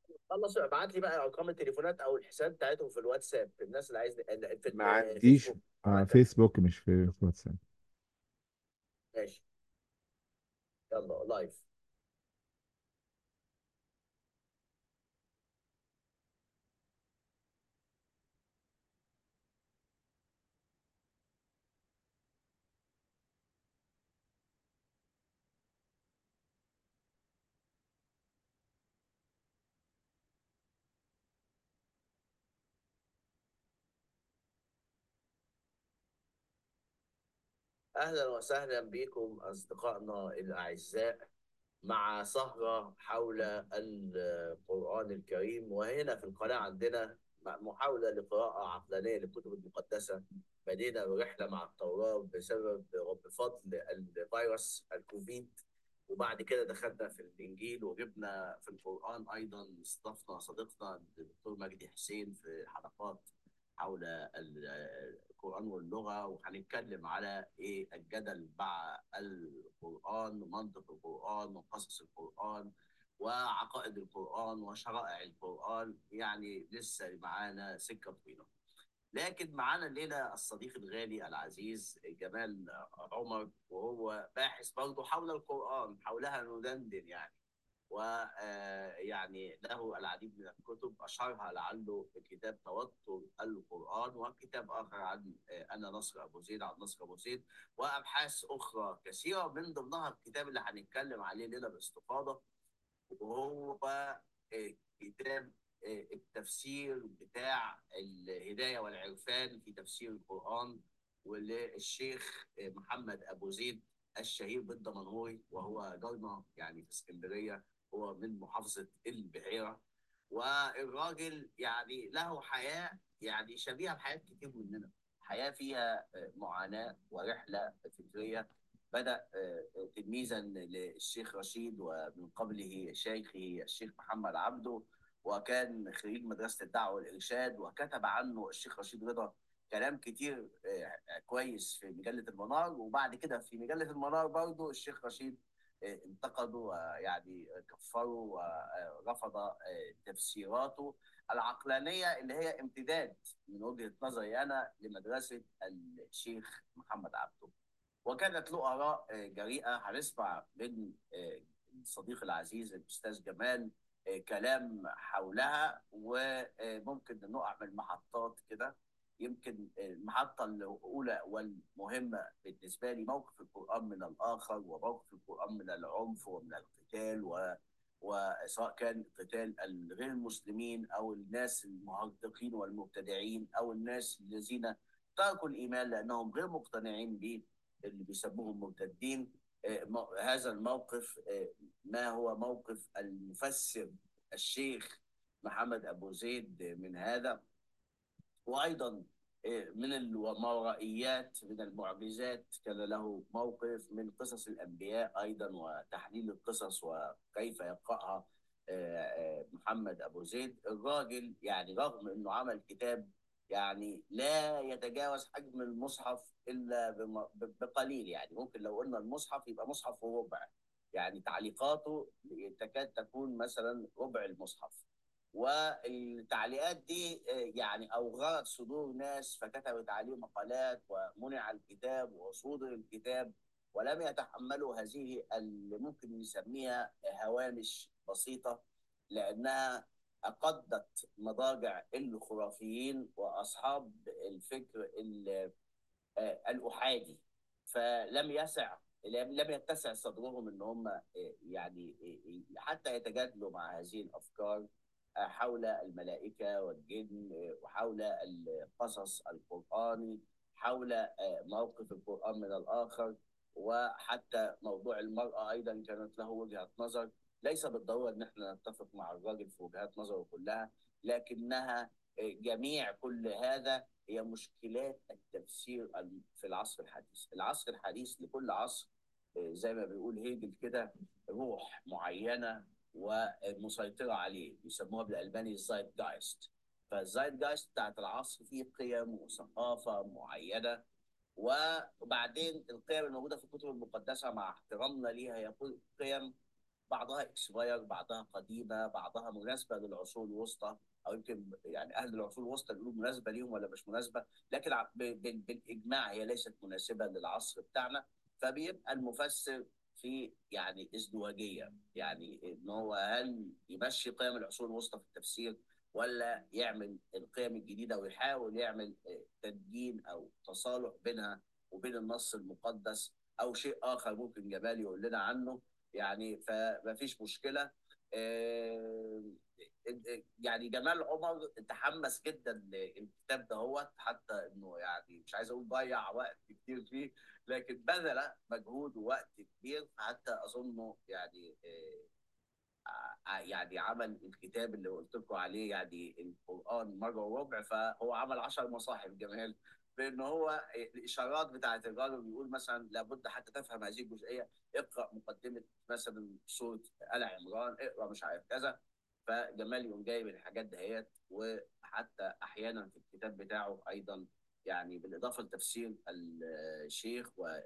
خلص ابعت لي بقى ارقام التليفونات او الحساب بتاعتهم في الواتساب الناس اللي عايز في ما عنديش الفيسبوك آه عندك فيسبوك مش في في واتساب ماشي يلا لايف اهلا وسهلا بكم اصدقائنا الاعزاء مع سهرة حول القرآن الكريم وهنا في القناة عندنا محاولة لقراءة عقلانية للكتب المقدسة بدينا رحلة مع التوراة بسبب بفضل الفيروس الكوفيد وبعد كده دخلنا في الإنجيل وجبنا في القرآن أيضا استضفنا صديقنا الدكتور مجدي حسين في حلقات حول القرآن واللغة وهنتكلم على إيه الجدل مع القرآن ومنطق القرآن وقصص القرآن وعقائد القرآن وشرائع القرآن يعني لسه معانا سكة طويلة لكن معانا الليلة الصديق الغالي العزيز جمال عمر وهو باحث برضه حول القرآن حولها ندندن يعني ويعني له العديد من الكتب اشهرها لعله كتاب توتر القران وكتاب اخر عن انا نصر ابو زيد عن نصر ابو زيد وابحاث اخرى كثيره من ضمنها الكتاب اللي هنتكلم عليه لنا باستفاضه وهو كتاب التفسير بتاع الهدايه والعرفان في تفسير القران وللشيخ محمد ابو زيد الشهير بالدمنهوري وهو جارنا يعني في اسكندريه هو من محافظه البحيره والراجل يعني له حياه يعني شبيهه بحياه كتير مننا حياه فيها معاناه ورحله فكريه بدا تلميذا للشيخ رشيد ومن قبله شيخه الشيخ محمد عبده وكان خريج مدرسه الدعوه والارشاد وكتب عنه الشيخ رشيد رضا كلام كتير كويس في مجله المنار وبعد كده في مجله المنار برضه الشيخ رشيد انتقده ويعني كفره ورفض تفسيراته العقلانيه اللي هي امتداد من وجهه نظري انا لمدرسه الشيخ محمد عبده وكانت له اراء جريئه هنسمع من الصديق العزيز الاستاذ جمال كلام حولها وممكن نقع من محطات كده يمكن المحطة الأولى والمهمة بالنسبة لي موقف القرآن من الآخر وموقف القرآن من العنف ومن القتال و... وسواء كان قتال الغير المسلمين أو الناس المهرطقين والمبتدعين أو الناس الذين تركوا الإيمان لأنهم غير مقتنعين به اللي بيسموهم مرتدين هذا الموقف ما هو موقف المفسر الشيخ محمد أبو زيد من هذا وايضا من الماورائيات من المعجزات كان له موقف من قصص الانبياء ايضا وتحليل القصص وكيف يقراها محمد ابو زيد الراجل يعني رغم انه عمل كتاب يعني لا يتجاوز حجم المصحف الا بقليل يعني ممكن لو قلنا المصحف يبقى مصحف وربع يعني تعليقاته تكاد تكون مثلا ربع المصحف والتعليقات دي يعني اوغرت صدور ناس فكتبت عليه مقالات ومنع الكتاب وصودر الكتاب ولم يتحملوا هذه اللي ممكن نسميها هوامش بسيطه لانها اقضت مضاجع الخرافيين واصحاب الفكر الاحادي فلم يسع لم يتسع صدرهم ان هم يعني حتى يتجادلوا مع هذه الافكار حول الملائكة والجن وحول القصص القرآني حول موقف القرآن من الآخر وحتى موضوع المرأة أيضا كانت له وجهة نظر ليس بالضرورة أن احنا نتفق مع الراجل في وجهات نظره كلها لكنها جميع كل هذا هي مشكلات التفسير في العصر الحديث العصر الحديث لكل عصر زي ما بيقول هيجل كده روح معينة ومسيطرة عليه بيسموها بالألماني الزايد جايست فالزايد جايست بتاعت العصر فيه قيم وثقافة معينة وبعدين القيم الموجودة في الكتب المقدسة مع احترامنا ليها هي قيم بعضها اكسباير بعضها قديمه بعضها مناسبه للعصور الوسطى او يمكن يعني اهل العصور الوسطى يقولوا مناسبه ليهم ولا مش مناسبه لكن ع- ب- بال- بالاجماع هي ليست مناسبه للعصر بتاعنا فبيبقى المفسر في يعني ازدواجيه يعني ان هو هل يمشي قيم العصور الوسطى في التفسير ولا يعمل القيم الجديده ويحاول يعمل آه، تدجين او تصالح بينها وبين النص المقدس او شيء اخر ممكن جمال يقول لنا عنه يعني فما فيش مشكله آه، يعني جمال عمر تحمس جدا للكتاب ده هو حتى انه يعني مش عايز اقول ضيع وقت كتير فيه لكن بذل مجهود ووقت كبير حتى اظنه يعني آه، ع- يعني عمل الكتاب اللي قلت لكم عليه يعني القرآن مرة وربع فهو عمل عشر مصاحف جمال بأن هو الإشارات بتاعت الراجل بيقول مثلا لابد حتى تفهم هذه الجزئية اقرأ مقدمة مثلا سورة آل عمران اقرأ مش عارف كذا فجمال يقوم جايب الحاجات دهيت وحتى أحيانا في الكتاب بتاعه أيضا يعني بالإضافة لتفسير الشيخ و-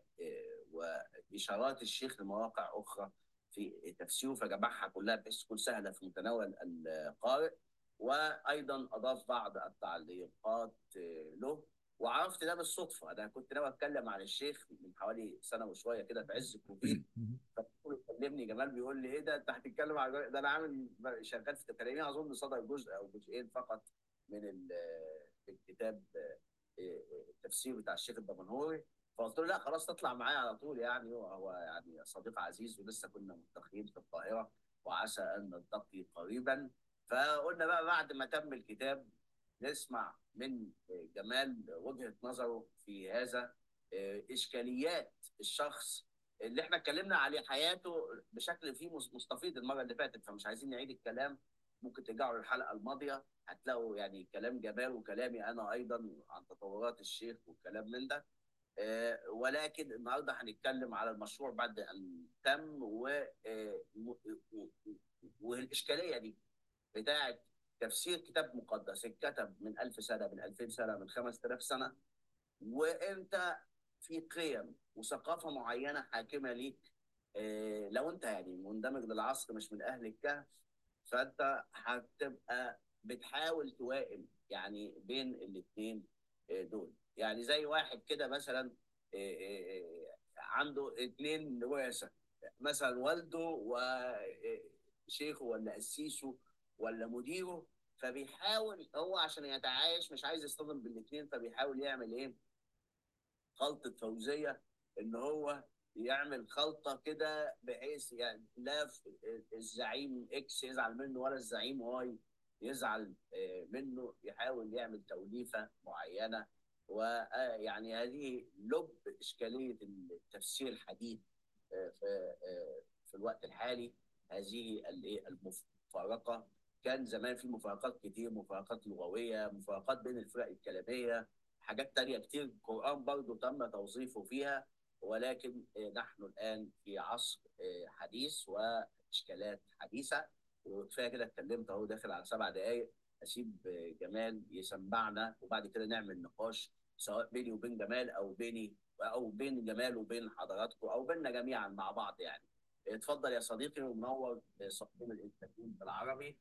وإشارات الشيخ لمواقع أخرى في تفسيره فجمعها كلها بحيث تكون سهله في متناول القارئ وايضا اضاف بعض التعليقات له وعرفت ده بالصدفه انا كنت ناوي اتكلم عن الشيخ من حوالي سنه وشويه كده في عز الكوفيد فبيقول كلمني جمال بيقول لي ايه ده انت هتتكلم عن ده انا عامل شغال في تكلمين اظن صدر جزء او جزئين فقط من ال- الكتاب التفسير بتاع الشيخ الدمنهوري فقلت له لا خلاص تطلع معايا على طول يعني هو هو يعني صديق عزيز ولسه كنا ملتقيين في القاهره وعسى ان نلتقي قريبا فقلنا بقى بعد ما تم الكتاب نسمع من جمال وجهه نظره في هذا اشكاليات الشخص اللي احنا اتكلمنا عليه حياته بشكل فيه مس- مستفيض المره اللي فاتت فمش عايزين نعيد الكلام ممكن ترجعوا للحلقه الماضيه هتلاقوا يعني كلام جمال وكلامي انا ايضا عن تطورات الشيخ والكلام من ده آه، ولكن النهارده هنتكلم على المشروع بعد ان تم و آه، و- و- والاشكاليه دي بتاعه تفسير كتاب مقدس اتكتب من 1000 سنه من 2000 سنه من 5000 سنه وانت في قيم وثقافه معينه حاكمه ليك آه، لو انت يعني مندمج للعصر مش من اهل الكهف فانت هتبقى بتحاول توائم يعني بين الاثنين دول يعني زي واحد كده مثلا آه، آه، آه، عنده اثنين ورثه مثلا والده وشيخه ولا قسيسه ولا مديره فبيحاول هو عشان يتعايش مش عايز يصطدم بالاثنين فبيحاول يعمل ايه؟ خلطة فوزية ان هو يعمل خلطة كده بحيث يعني لا ف- الزعيم اكس يزعل منه ولا الزعيم واي يزعل آه، منه يحاول يعمل توليفة معينة ويعني هذه لب إشكالية التفسير الحديث آه، في آه، في الوقت الحالي هذه الإيه؟ المفارقة كان زمان في مفارقات كتير مفارقات لغوية مفارقات بين الفرق الكلامية حاجات تانية كتير القرآن برضو تم توظيفه فيها ولكن آه، نحن الآن في عصر آه، حديث وإشكالات حديثة وكفاية كده اتكلمت أهو داخل على سبع دقايق أسيب آه، جمال يسمعنا وبعد كده نعمل نقاش سواء بيني وبين جمال أو بيني أو بين جمال وبين حضراتكم أو بيننا جميعا مع بعض يعني اتفضل يا صديقي ومنور صفحتنا الانترنت بالعربي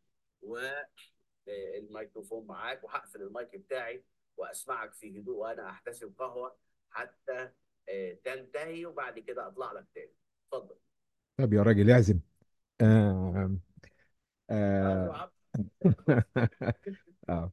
والميكروفون معاك وهقفل المايك بتاعي واسمعك في هدوء وانا احتسب قهوه حتى آه، تنتهي وبعد كده اطلع لك تاني اتفضل طب يا راجل اعزم آه ايوه آه عم. آه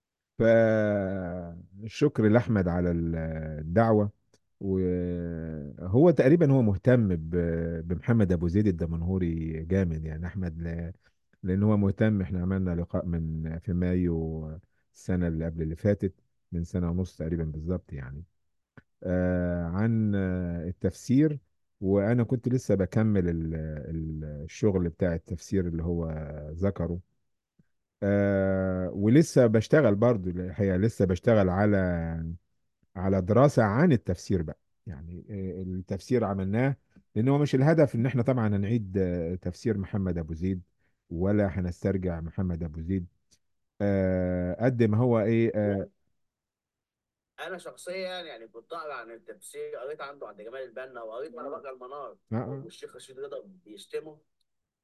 فالشكر لأحمد على الدعوة وهو تقريبا هو مهتم ب- بمحمد أبو زيد الدمنهوري جامد يعني أحمد ل- لأن هو مهتم احنا عملنا لقاء من في مايو السنة اللي قبل اللي فاتت من سنة ونص تقريبا بالظبط يعني آه، عن آه، التفسير وانا كنت لسه بكمل ال- ال- الشغل بتاع التفسير اللي هو ذكره آه، ولسه بشتغل برضو الحقيقة لسه بشتغل على على دراسة عن التفسير بقى يعني آه، التفسير عملناه لان هو مش الهدف ان احنا طبعا هنعيد آه، تفسير محمد ابو زيد ولا هنسترجع محمد ابو زيد آه، قد ما هو ايه آه، انا شخصيا يعني كنت اقرا عن التفسير قريت عنده عند جمال البنا وقريت وانا بقرا المنار آه، آه. والشيخ رشيد رضا بيشتمه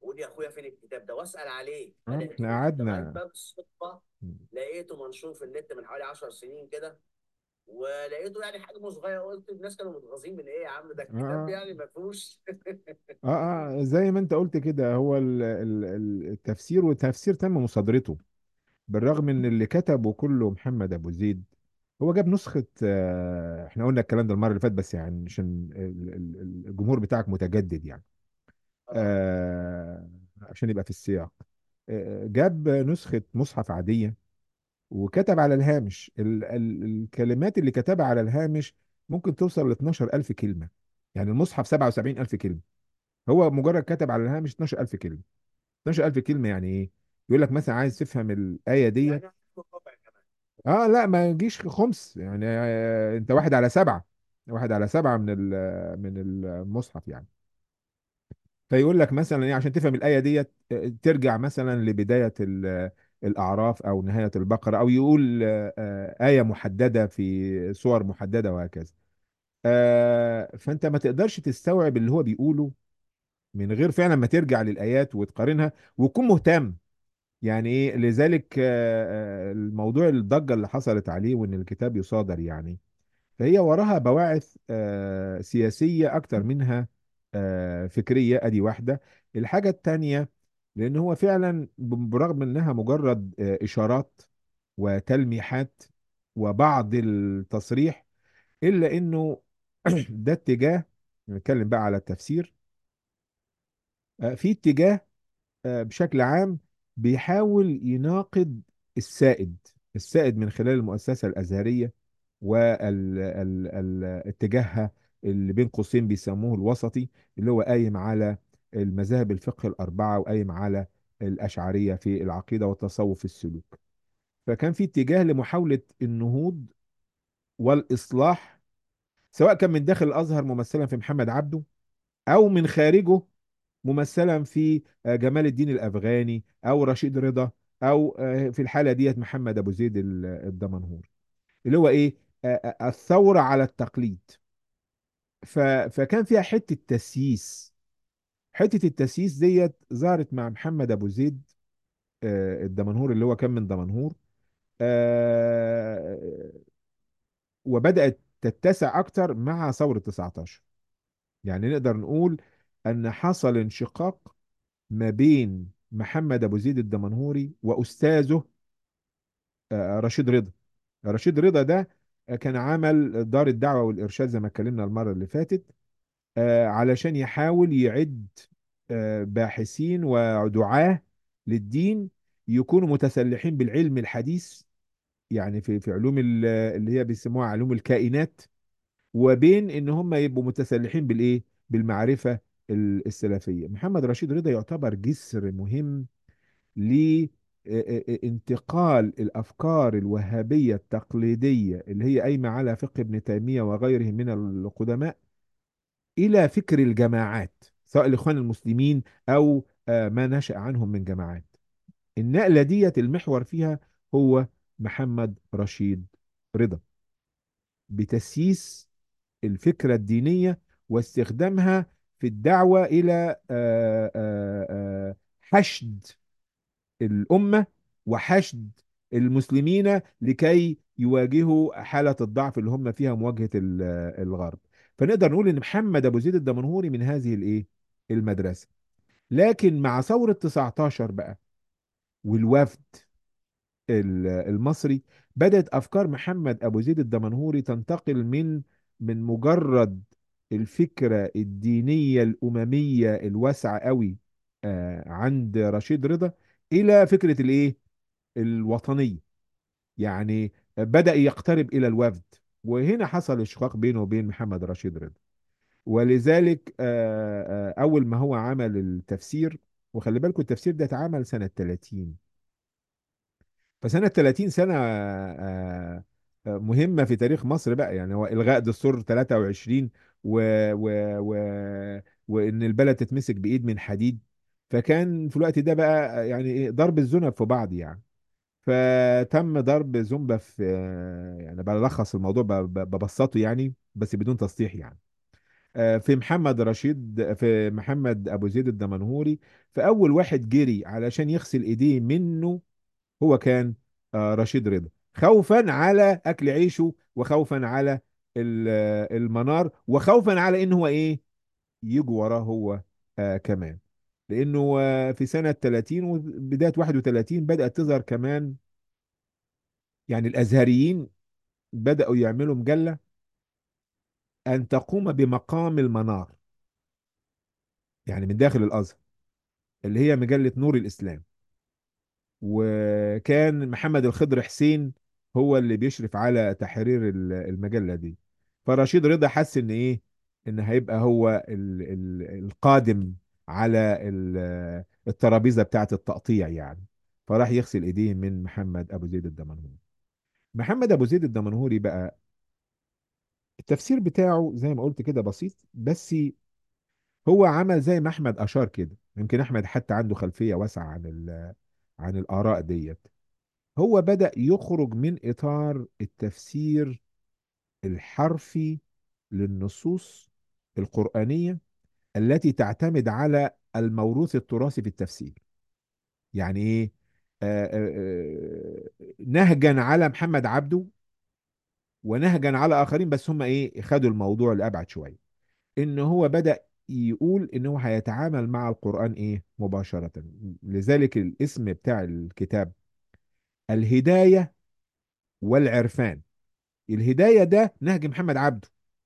واقول يا اخويا فين الكتاب ده واسال عليه ما اه احنا لقيتوش لغايه قعدنا بقى بالصدفه لقيته منشور في النت من حوالي 10 سنين كده ولقيته يعني حجمه صغير قلت الناس كانوا متغاظين من ايه يا عم ده الكتاب اه يعني ما فيهوش اه اه زي ما انت قلت كده هو ال- ال- ال- التفسير والتفسير تم مصادرته بالرغم ان اللي كتبه كله محمد ابو زيد هو جاب نسخة آه، احنا قلنا الكلام ده المرة اللي فاتت بس يعني عشان ال- ال- الجمهور بتاعك متجدد يعني اه آه، عشان يبقى في السياق آه، جاب نسخة مصحف عادية وكتب على الهامش ال ال الكلمات اللي كتبها على الهامش ممكن توصل ل 12000 كلمة يعني المصحف 77000 كلمة هو مجرد كتب على الهامش 12000 كلمة 12000 كلمة يعني ايه يقول لك مثلا عايز تفهم الآية ديت يعني ربع كمان اه لا ما يجيش خمس يعني آه انت واحد على سبعة واحد على سبعة من ال- من المصحف يعني فيقول لك مثلا ايه عشان تفهم الآية ديت آه، ترجع مثلا لبداية ال- الأعراف أو نهاية البقرة أو يقول آه، آه، آية محددة في سور محددة وهكذا آه، فأنت ما تقدرش تستوعب اللي هو بيقوله من غير فعلا ما ترجع للآيات وتقارنها وتكون مهتم يعني ايه لذلك آه، آه، الموضوع الضجة اللي حصلت عليه وان الكتاب يصادر يعني فهي وراها بواعث آه، سياسية اكتر منها آه، فكرية ادي واحدة الحاجة التانية لان هو فعلا ب- برغم انها مجرد آه، اشارات وتلميحات وبعض التصريح الا انه ده اتجاه نتكلم بقى على التفسير آه، في اتجاه آه، بشكل عام بيحاول يناقض السائد السائد من خلال المؤسسة الأزهرية واتجاهها اللي بين قوسين بيسموه الوسطي اللي هو قايم على المذاهب الفقه الأربعة وقايم على الأشعرية في العقيدة والتصوف في السلوك فكان في اتجاه لمحاولة النهوض والإصلاح سواء كان من داخل الأزهر ممثلا في محمد عبده أو من خارجه ممثلا في آه، جمال الدين الافغاني او رشيد رضا او آه، في الحاله ديت محمد ابو زيد ال- الدمنهور اللي هو ايه آه، آه، الثوره على التقليد ف- فكان فيها حته تسييس حته التسييس ديت ظهرت مع محمد ابو زيد آه، الدمنهور اللي هو كان من دمنهور آه، وبدات تتسع اكتر مع ثوره 19 يعني نقدر نقول ان حصل انشقاق ما بين محمد ابو زيد الدمنهوري واستاذه آه، رشيد رضا رشيد رضا ده آه، كان عمل دار الدعوة والإرشاد زي ما اتكلمنا المرة اللي فاتت آه، علشان يحاول يعد آه، باحثين ودعاة للدين يكونوا متسلحين بالعلم الحديث يعني في في علوم ال- اللي هي بيسموها علوم الكائنات وبين ان هم يبقوا متسلحين بالايه بالمعرفة ال- السلفية محمد رشيد رضا يعتبر جسر مهم لانتقال الافكار الوهابيه التقليديه اللي هي قايمه على فقه ابن تيميه وغيره من القدماء الى فكر الجماعات سواء الاخوان المسلمين او آه، ما نشأ عنهم من جماعات النقله ديت المحور فيها هو محمد رشيد رضا بتسييس الفكره الدينيه واستخدامها في الدعوه الى آه، آه، آه، حشد الأمة وحشد المسلمين لكي يواجهوا حالة الضعف اللي هم فيها مواجهة ال- الغرب فنقدر نقول إن محمد أبو زيد الدمنهوري من هذه الإيه المدرسة لكن مع ثورة 19 بقى والوفد ال- المصري بدأت أفكار محمد أبو زيد الدمنهوري تنتقل من من مجرد الفكرة الدينية الأممية الواسعة قوي آه، عند رشيد رضا إلى فكرة الإيه الوطنية يعني بدأ يقترب إلى الوفد وهنا حصل اشقاق بينه وبين محمد رشيد رضا ولذلك آه، آه، أول ما هو عمل التفسير وخلي بالكم التفسير ده اتعمل سنة 30 فسنة 30 سنة آه، آه، مهمة في تاريخ مصر بقى يعني هو إلغاء دستور 23 و... و... و... وإن البلد تتمسك بإيد من حديد فكان في الوقت ده بقى يعني إيه ضرب الذنب في بعض يعني فتم ضرب زومبا في يعني بلخص الموضوع ب- ب- ببسطه يعني بس بدون تسطيح يعني آه، في محمد رشيد في محمد ابو زيد الدمنهوري فاول واحد جري علشان يغسل ايديه منه هو كان آه، رشيد رضا خوفا على اكل عيشه وخوفا على ال- آه، المنار وخوفا على ان هو ايه يجوا وراه هو آه كمان لانه آه في سنة 30 وبداية 31 بدأت تظهر كمان يعني الازهريين بدأوا يعملوا مجلة ان تقوم بمقام المنار يعني من داخل الازهر اللي هي مجلة نور الاسلام وكان محمد الخضر حسين هو اللي بيشرف على تحرير ال- المجلة دي فرشيد رضا حس ان ايه ان هيبقى هو ال ال القادم على ال- الترابيزة بتاعة التقطيع يعني فراح يغسل ايديه من محمد ابو زيد الدمنهوري محمد ابو زيد الدمنهوري بقى التفسير بتاعه زي ما قلت كده بسيط بس هو عمل زي ما احمد اشار كده يمكن احمد حتى عنده خلفية واسعة عن ال- عن الاراء ديت هو بدأ يخرج من إطار التفسير الحرفي للنصوص القرآنية التي تعتمد على الموروث التراثي في التفسير يعني إيه؟ آه آه آه نهجا على محمد عبده ونهجا على آخرين بس هم إيه خدوا الموضوع لأبعد شوية إن هو بدأ يقول إن هو هيتعامل مع القرآن إيه مباشرة لذلك الاسم بتاع الكتاب الهداية والعرفان الهداية ده نهج محمد عبده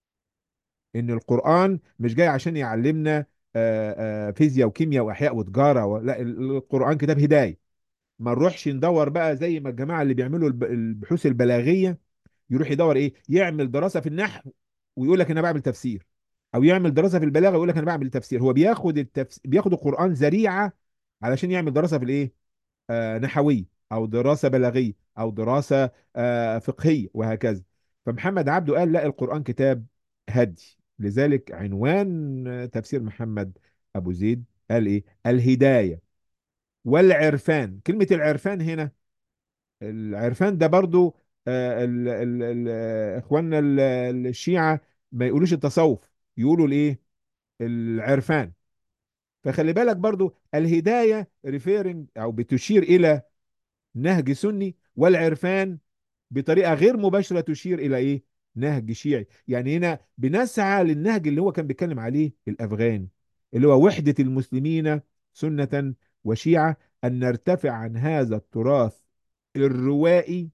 ان القرآن مش جاي عشان يعلمنا آه، آه، فيزياء وكيمياء واحياء وتجارة و... لا ال- القرآن كتاب هداية ما نروحش ندور بقى زي ما الجماعة اللي بيعملوا الب- البحوث البلاغية يروح يدور ايه يعمل دراسة في النحو ويقول لك انا بعمل تفسير او يعمل دراسة في البلاغة ويقول لك انا بعمل تفسير هو بياخد التفس... بياخد القرآن ذريعة علشان يعمل دراسة في الايه آه، نحوية أو دراسة بلاغية أو دراسة آه، فقهية وهكذا فمحمد عبده قال لا القرآن كتاب هدي لذلك عنوان آه، تفسير محمد أبو زيد قال إيه الهداية والعرفان كلمة العرفان هنا العرفان ده برضو آه، ال ال ال آه، إخواننا ال- الشيعة ما يقولوش التصوف يقولوا الإيه العرفان فخلي بالك برضو الهداية ريفيرنج أو بتشير إلى نهج سني والعرفان بطريقة غير مباشرة تشير إلى إيه؟ نهج شيعي يعني هنا بنسعى للنهج اللي هو كان بيتكلم عليه الأفغان اللي هو وحدة المسلمين سنة وشيعة أن نرتفع عن هذا التراث الروائي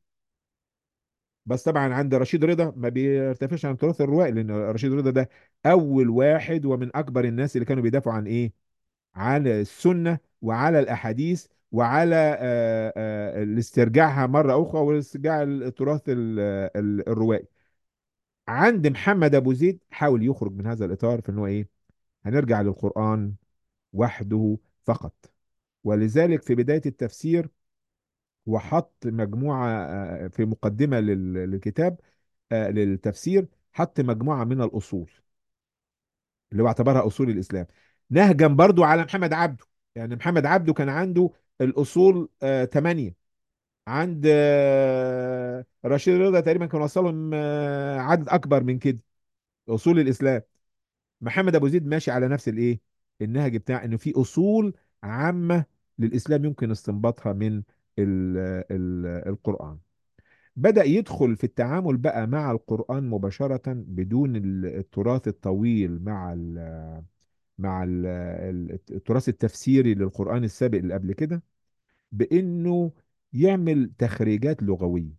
بس طبعا عند رشيد رضا ما بيرتفعش عن التراث الروائي لأن رشيد رضا ده أول واحد ومن أكبر الناس اللي كانوا بيدافعوا عن إيه؟ على السنة وعلى الأحاديث وعلى آه، آه، الاسترجاعها مرة أخرى واسترجاع التراث ال- ال- الروائي عند محمد أبو زيد حاول يخرج من هذا الإطار في إن هو إيه هنرجع للقرآن وحده فقط ولذلك في بداية التفسير وحط مجموعة آه، في مقدمة لل- للكتاب آه، للتفسير حط مجموعة من الأصول اللي هو اعتبرها اصول الاسلام نهجا برضو على محمد عبده يعني محمد عبده كان عنده الاصول آه ثمانية عند آه رشيد رضا تقريبا كان وصلهم آه عدد اكبر من كده اصول الاسلام محمد ابو زيد ماشي على نفس الايه النهج بتاع انه في اصول عامة للاسلام يمكن استنباطها من ال ال القرآن بدأ يدخل في التعامل بقى مع القرآن مباشرة بدون ال- التراث الطويل مع ال مع ال- ال- التراث التفسيري للقرآن السابق اللي قبل كده بإنه يعمل تخريجات لغوية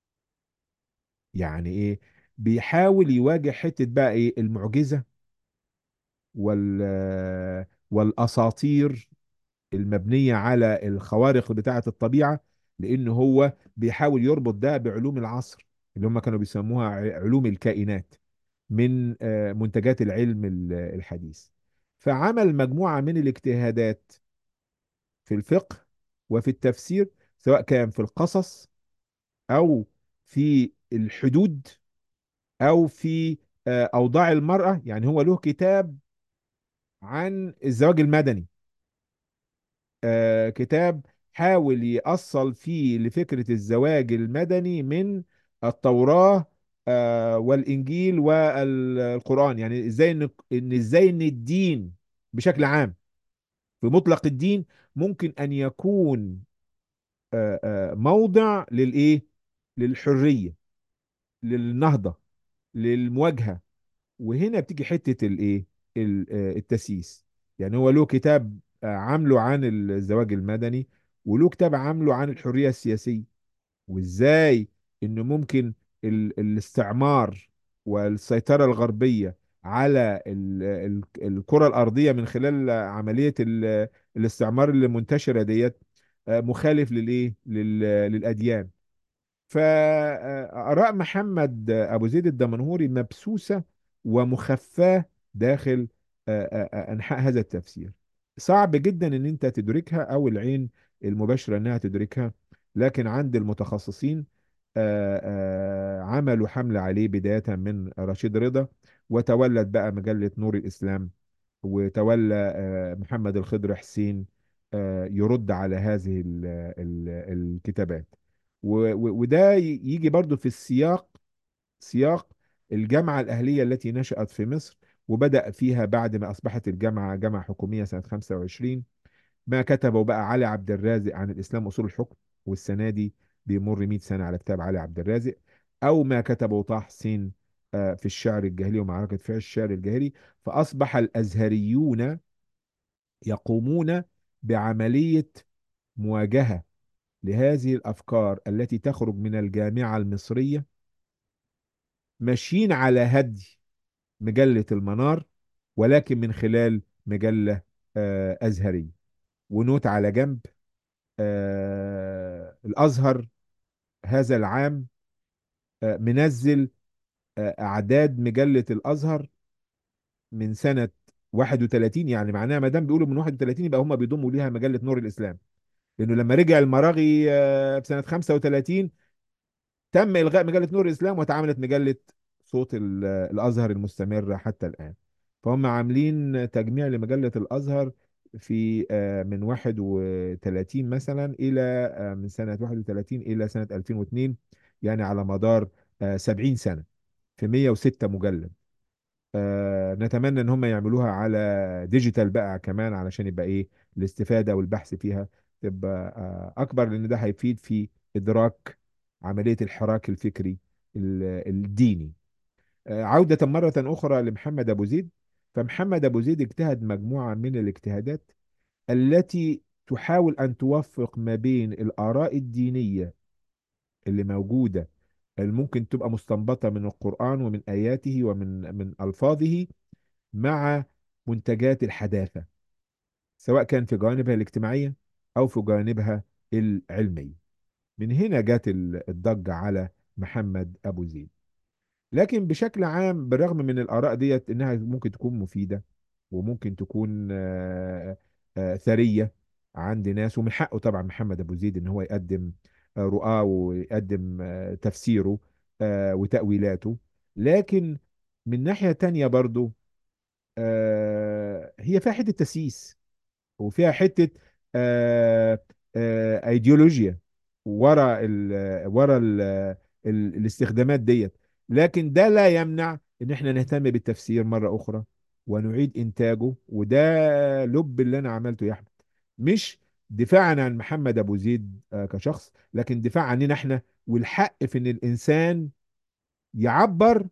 يعني إيه بيحاول يواجه حتة بقى إيه المعجزة وال والأساطير المبنية على الخوارق بتاعة الطبيعة لأن هو بيحاول يربط ده بعلوم العصر اللي هم كانوا بيسموها ع- علوم الكائنات من آه، منتجات العلم ال- الحديث فعمل مجموعة من الاجتهادات في الفقه وفي التفسير سواء كان في القصص أو في الحدود أو في آه، أوضاع المرأة يعني هو له كتاب عن الزواج المدني آه، كتاب حاول يأصل فيه لفكرة الزواج المدني من التوراة آه، والانجيل والقران يعني ازاي ان ان ازاي ان الدين بشكل عام في مطلق الدين ممكن ان يكون آه، آه، موضع للايه للحريه للنهضه للمواجهه وهنا بتيجي حته الايه ال- آه، التسييس يعني هو له كتاب آه، عامله عن الزواج المدني وله كتاب عامله عن الحريه السياسيه وازاي انه ممكن ال- الاستعمار والسيطرة الغربية على ال- ال- الكرة الأرضية من خلال عملية ال- الاستعمار اللي منتشرة ديت آه، مخالف للإيه؟ لل- للأديان فآراء محمد أبو زيد الدمنهوري مبسوسة ومخفاة داخل آه، آه، آه، أنحاء هذا التفسير صعب جدا أن أنت تدركها أو العين المباشرة أنها تدركها لكن عند المتخصصين آه، آه، عملوا حملة عليه بداية من رشيد رضا وتولد بقى مجلة نور الإسلام وتولى آه، محمد الخضر حسين آه، يرد على هذه ال- ال- الكتابات و- و- وده ي- يجي برضو في السياق سياق الجامعة الأهلية التي نشأت في مصر وبدأ فيها بعد ما أصبحت الجامعة جامعة حكومية سنة 25 ما كتبه بقى علي عبد الرازق عن الإسلام أصول الحكم والسنة دي بيمر 100 سنة على كتاب علي عبد الرازق أو ما كتبه طه حسين آه، في الشعر الجاهلي ومعركة فعل الشعر الجاهلي فأصبح الأزهريون يقومون بعملية مواجهة لهذه الأفكار التي تخرج من الجامعة المصرية ماشيين على هدي مجلة المنار ولكن من خلال مجلة آه، أزهرية ونوت على جنب آه، الأزهر هذا العام آه، منزل آه، أعداد مجلة الأزهر من سنة 31 يعني معناها ما دام بيقولوا من 31 يبقى هم بيضموا ليها مجلة نور الإسلام لأنه لما رجع المراغي آه، في سنة 35 تم إلغاء مجلة نور الإسلام واتعملت مجلة صوت ال- الأزهر المستمرة حتى الآن فهم عاملين تجميع لمجلة الأزهر في آه، من 31 مثلا إلى آه، من سنة 31 إلى سنة 2002 يعني على مدار آه، 70 سنة في 106 مجلد آه، نتمنى ان هم يعملوها على ديجيتال بقى كمان علشان يبقى ايه الاستفادة والبحث فيها تبقى آه، اكبر لان ده هيفيد في ادراك عملية الحراك الفكري ال- الديني آه، عودة مرة اخرى لمحمد ابو زيد فمحمد ابو زيد اجتهد مجموعة من الاجتهادات التي تحاول ان توفق ما بين الاراء الدينية اللي موجودة اللي ممكن تبقى مستنبطة من القرآن ومن آياته ومن من ألفاظه مع منتجات الحداثة سواء كان في جوانبها الاجتماعية أو في جوانبها العلمية من هنا جت ال- الضجة على محمد أبو زيد لكن بشكل عام بالرغم من الآراء ديت إنها ممكن تكون مفيدة وممكن تكون آه، آه، ثرية عند ناس ومن حقه طبعا محمد أبو زيد إن هو يقدم آه، رؤاه ويقدم آه، تفسيره آه، وتأويلاته لكن من ناحية تانية برضو آه، هي فيها حتة تسييس وفيها حتة آه، آه، ايديولوجيا ورا ال ورا ال ال الاستخدامات ديت لكن ده لا يمنع ان احنا نهتم بالتفسير مرة اخرى ونعيد انتاجه وده لب اللي انا عملته يا احمد مش دفاعا عن محمد ابو زيد آه، كشخص لكن دفاع عننا احنا والحق في ان الانسان يعبر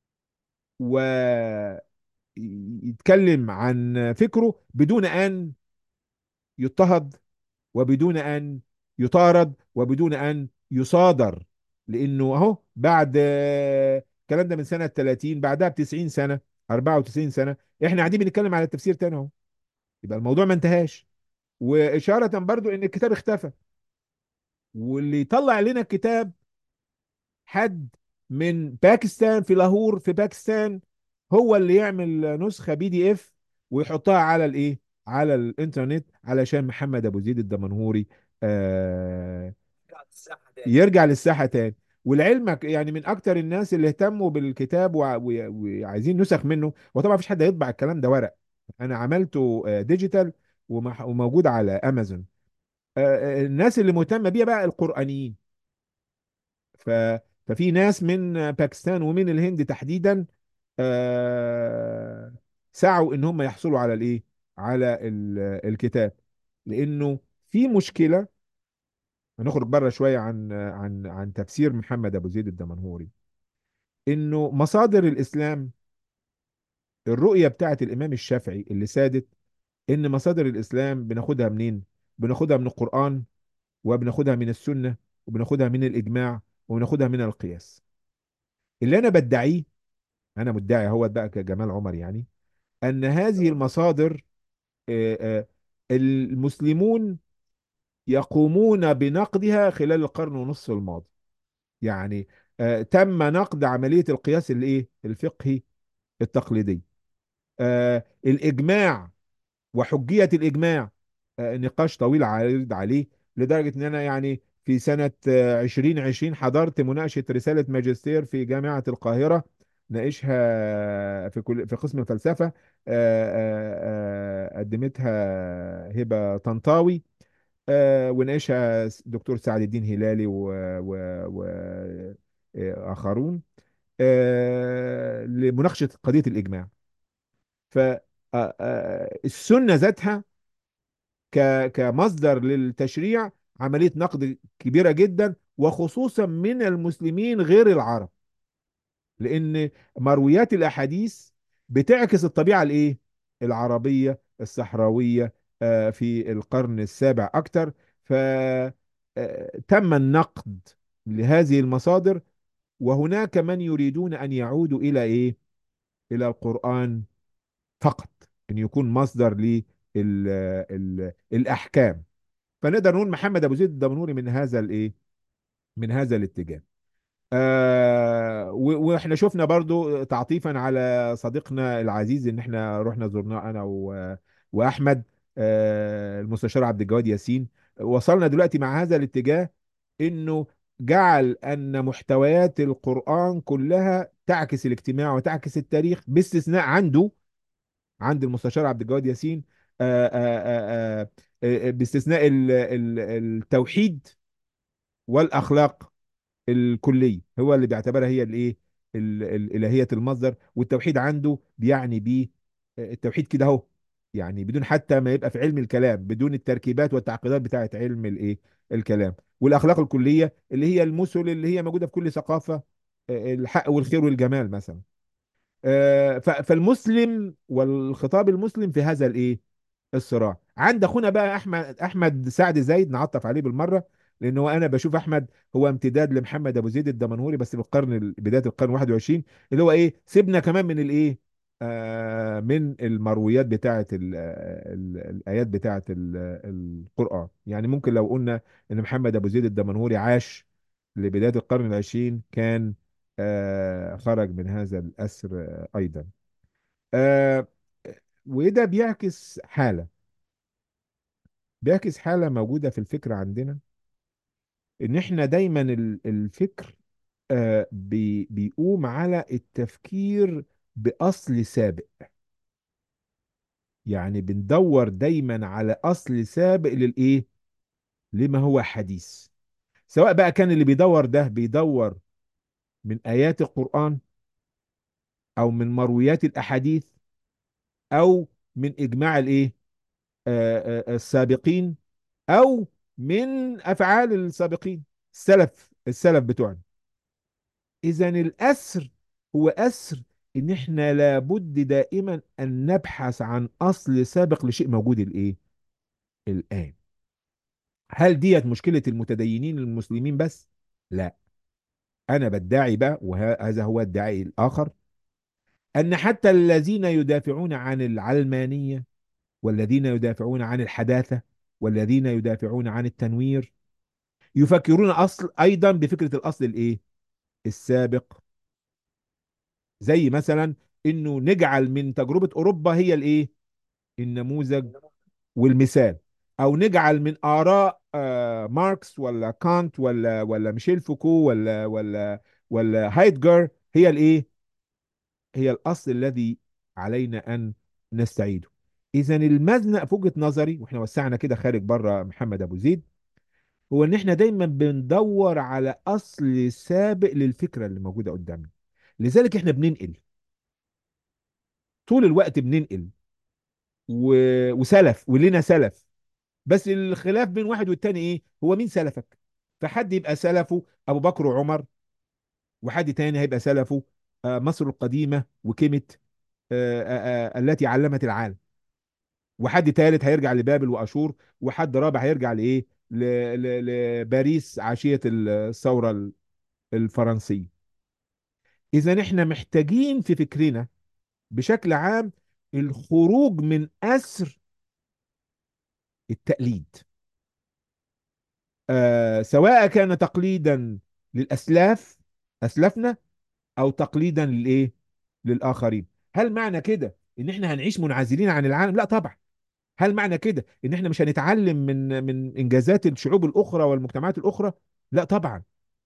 ويتكلم عن فكره بدون ان يضطهد وبدون ان يطارد وبدون ان يصادر لانه اهو بعد آه، الكلام ده من سنه 30 بعدها ب 90 سنه 94 سنه احنا قاعدين بنتكلم على التفسير تاني اهو يبقى الموضوع ما انتهاش واشاره برضو ان الكتاب اختفى واللي يطلع لنا الكتاب حد من باكستان في لاهور في باكستان هو اللي يعمل نسخة بي دي اف ويحطها على الايه على الانترنت علشان محمد ابو زيد الدمنهوري آه الساحه تاني يرجع للساحة تاني ولعلمك يعني من اكتر الناس اللي اهتموا بالكتاب وع- وع- وعايزين نسخ منه وطبعا مفيش حد هيطبع الكلام ده ورق انا عملته آه، ديجيتال ومح- وموجود على امازون آه، آه، الناس اللي مهتمة بيها بقى القرآنيين ف ففي ناس من باكستان ومن الهند تحديدا آه، سعوا ان هم يحصلوا على الايه على ال- الكتاب لانه في مشكله هنخرج بره شويه عن عن عن تفسير محمد ابو زيد الدمنهوري انه مصادر الاسلام الرؤيه بتاعت الامام الشافعي اللي سادت ان مصادر الاسلام بناخدها منين بناخدها من القران وبناخدها من السنه وبناخدها من الاجماع وبناخدها من القياس اللي انا بدعيه انا مدعي هو بقى كجمال عمر يعني ان هذه المصادر آه، آه، المسلمون يقومون بنقدها خلال القرن ونصف الماضي يعني آه، تم نقد عملية القياس الايه الفقهي التقليدي آه، الإجماع وحجية الإجماع آه، نقاش طويل عريض عليه لدرجة إن أنا يعني في سنة آه، 2020 حضرت مناقشة رسالة ماجستير في جامعة القاهرة ناقشها في كل في قسم الفلسفة آه، آه، آه، قدمتها هبة طنطاوي آه، وناقشها دكتور سعد الدين هلالي وآخرون لمناقشة قضية الإجماع فالسنة ذاتها ك- كمصدر للتشريع عملية نقد كبيرة جدا وخصوصا من المسلمين غير العرب لأن مرويات الأحاديث بتعكس الطبيعة الإيه؟ العربية الصحراوية آه، في القرن السابع أكتر فتم النقد لهذه المصادر وهناك من يريدون أن يعودوا إلى إيه؟ إلى القرآن فقط أن يكون مصدر للأحكام فنقدر نقول محمد أبو زيد الدمنهوري من هذا الإيه؟ من هذا الاتجاه آه و- واحنا شفنا برضو تعطيفا على صديقنا العزيز ان احنا رحنا زرناه انا و- واحمد آه المستشار عبد الجواد ياسين وصلنا دلوقتي مع هذا الاتجاه انه جعل ان محتويات القرآن كلها تعكس الاجتماع وتعكس التاريخ باستثناء عنده عند المستشار عبد الجواد ياسين آه آه آه آه آه، باستثناء ال- ال- التوحيد والاخلاق الكلي هو اللي بيعتبرها هي الايه ال- ال- الهيه المصدر والتوحيد عنده بيعني بيه آه، التوحيد كده اهو يعني بدون حتى ما يبقى في علم الكلام بدون التركيبات والتعقيدات بتاعه علم الايه الكلام والاخلاق الكليه اللي هي المثل اللي هي موجوده في كل ثقافه آه، الحق والخير والجمال مثلا آه، ف- فالمسلم والخطاب المسلم في هذا الايه الصراع عند اخونا بقى احمد احمد سعد زايد نعطف عليه بالمره لانه انا بشوف احمد هو امتداد لمحمد ابو زيد الدمنهوري بس في القرن ال- بدايه القرن 21 اللي هو ايه سيبنا كمان من الايه آه من المرويات بتاعه ال ال الايات بتاعه ال القران يعني ممكن لو قلنا ان محمد ابو زيد الدمنهوري عاش لبدايه القرن العشرين كان آه خرج من هذا الاسر آه ايضا آه وده بيعكس حاله بيعكس حالة موجودة في الفكر عندنا إن إحنا دايما ال- الفكر آه، بي- بيقوم على التفكير بأصل سابق يعني بندور دايما على أصل سابق للإيه؟ لما هو حديث سواء بقى كان اللي بيدور ده بيدور من آيات القرآن أو من مرويات الأحاديث أو من إجماع الإيه؟ آه، آه، السابقين أو من أفعال السابقين السلف السلف بتوعنا اذا الاسر هو اسر ان احنا لابد دائما ان نبحث عن اصل سابق لشيء موجود الايه الان هل ديت مشكلة المتدينين المسلمين بس لا انا بدعي بقى وهذا هو الداعي الاخر ان حتى الذين يدافعون عن العلمانية والذين يدافعون عن الحداثة والذين يدافعون عن التنوير يفكرون اصل ايضا بفكرة الاصل الايه السابق زي مثلا انه نجعل من تجربة اوروبا هي الايه النموذج والمثال او نجعل من اراء آه، ماركس ولا كانت ولا ولا ميشيل فوكو ولا ولا ولا هايدجر هي الايه هي الاصل الذي علينا ان نستعيده اذا المزنق في وجهة نظري واحنا وسعنا كده خارج بره محمد ابو زيد هو ان احنا دايما بندور على اصل سابق للفكره اللي موجوده قدامنا لذلك احنا بننقل طول الوقت بننقل و... وسلف ولنا سلف بس الخلاف بين واحد والتاني ايه هو مين سلفك فحد يبقى سلفه ابو بكر وعمر وحد تاني هيبقى سلفه آه، مصر القديمه وكيمت آه، آه، آه، التي علمت العالم وحد تالت هيرجع لبابل واشور وحد رابع هيرجع لايه ل... ل... لباريس عشيه الثوره الفرنسيه اذا احنا محتاجين في فكرنا بشكل عام الخروج من اسر التقليد آه سواء كان تقليدا للاسلاف اسلافنا او تقليدا للايه للاخرين هل معنى كده ان احنا هنعيش منعزلين عن العالم لا طبعا هل معنى كده ان احنا مش هنتعلم من من انجازات الشعوب الاخرى والمجتمعات الاخرى لا طبعا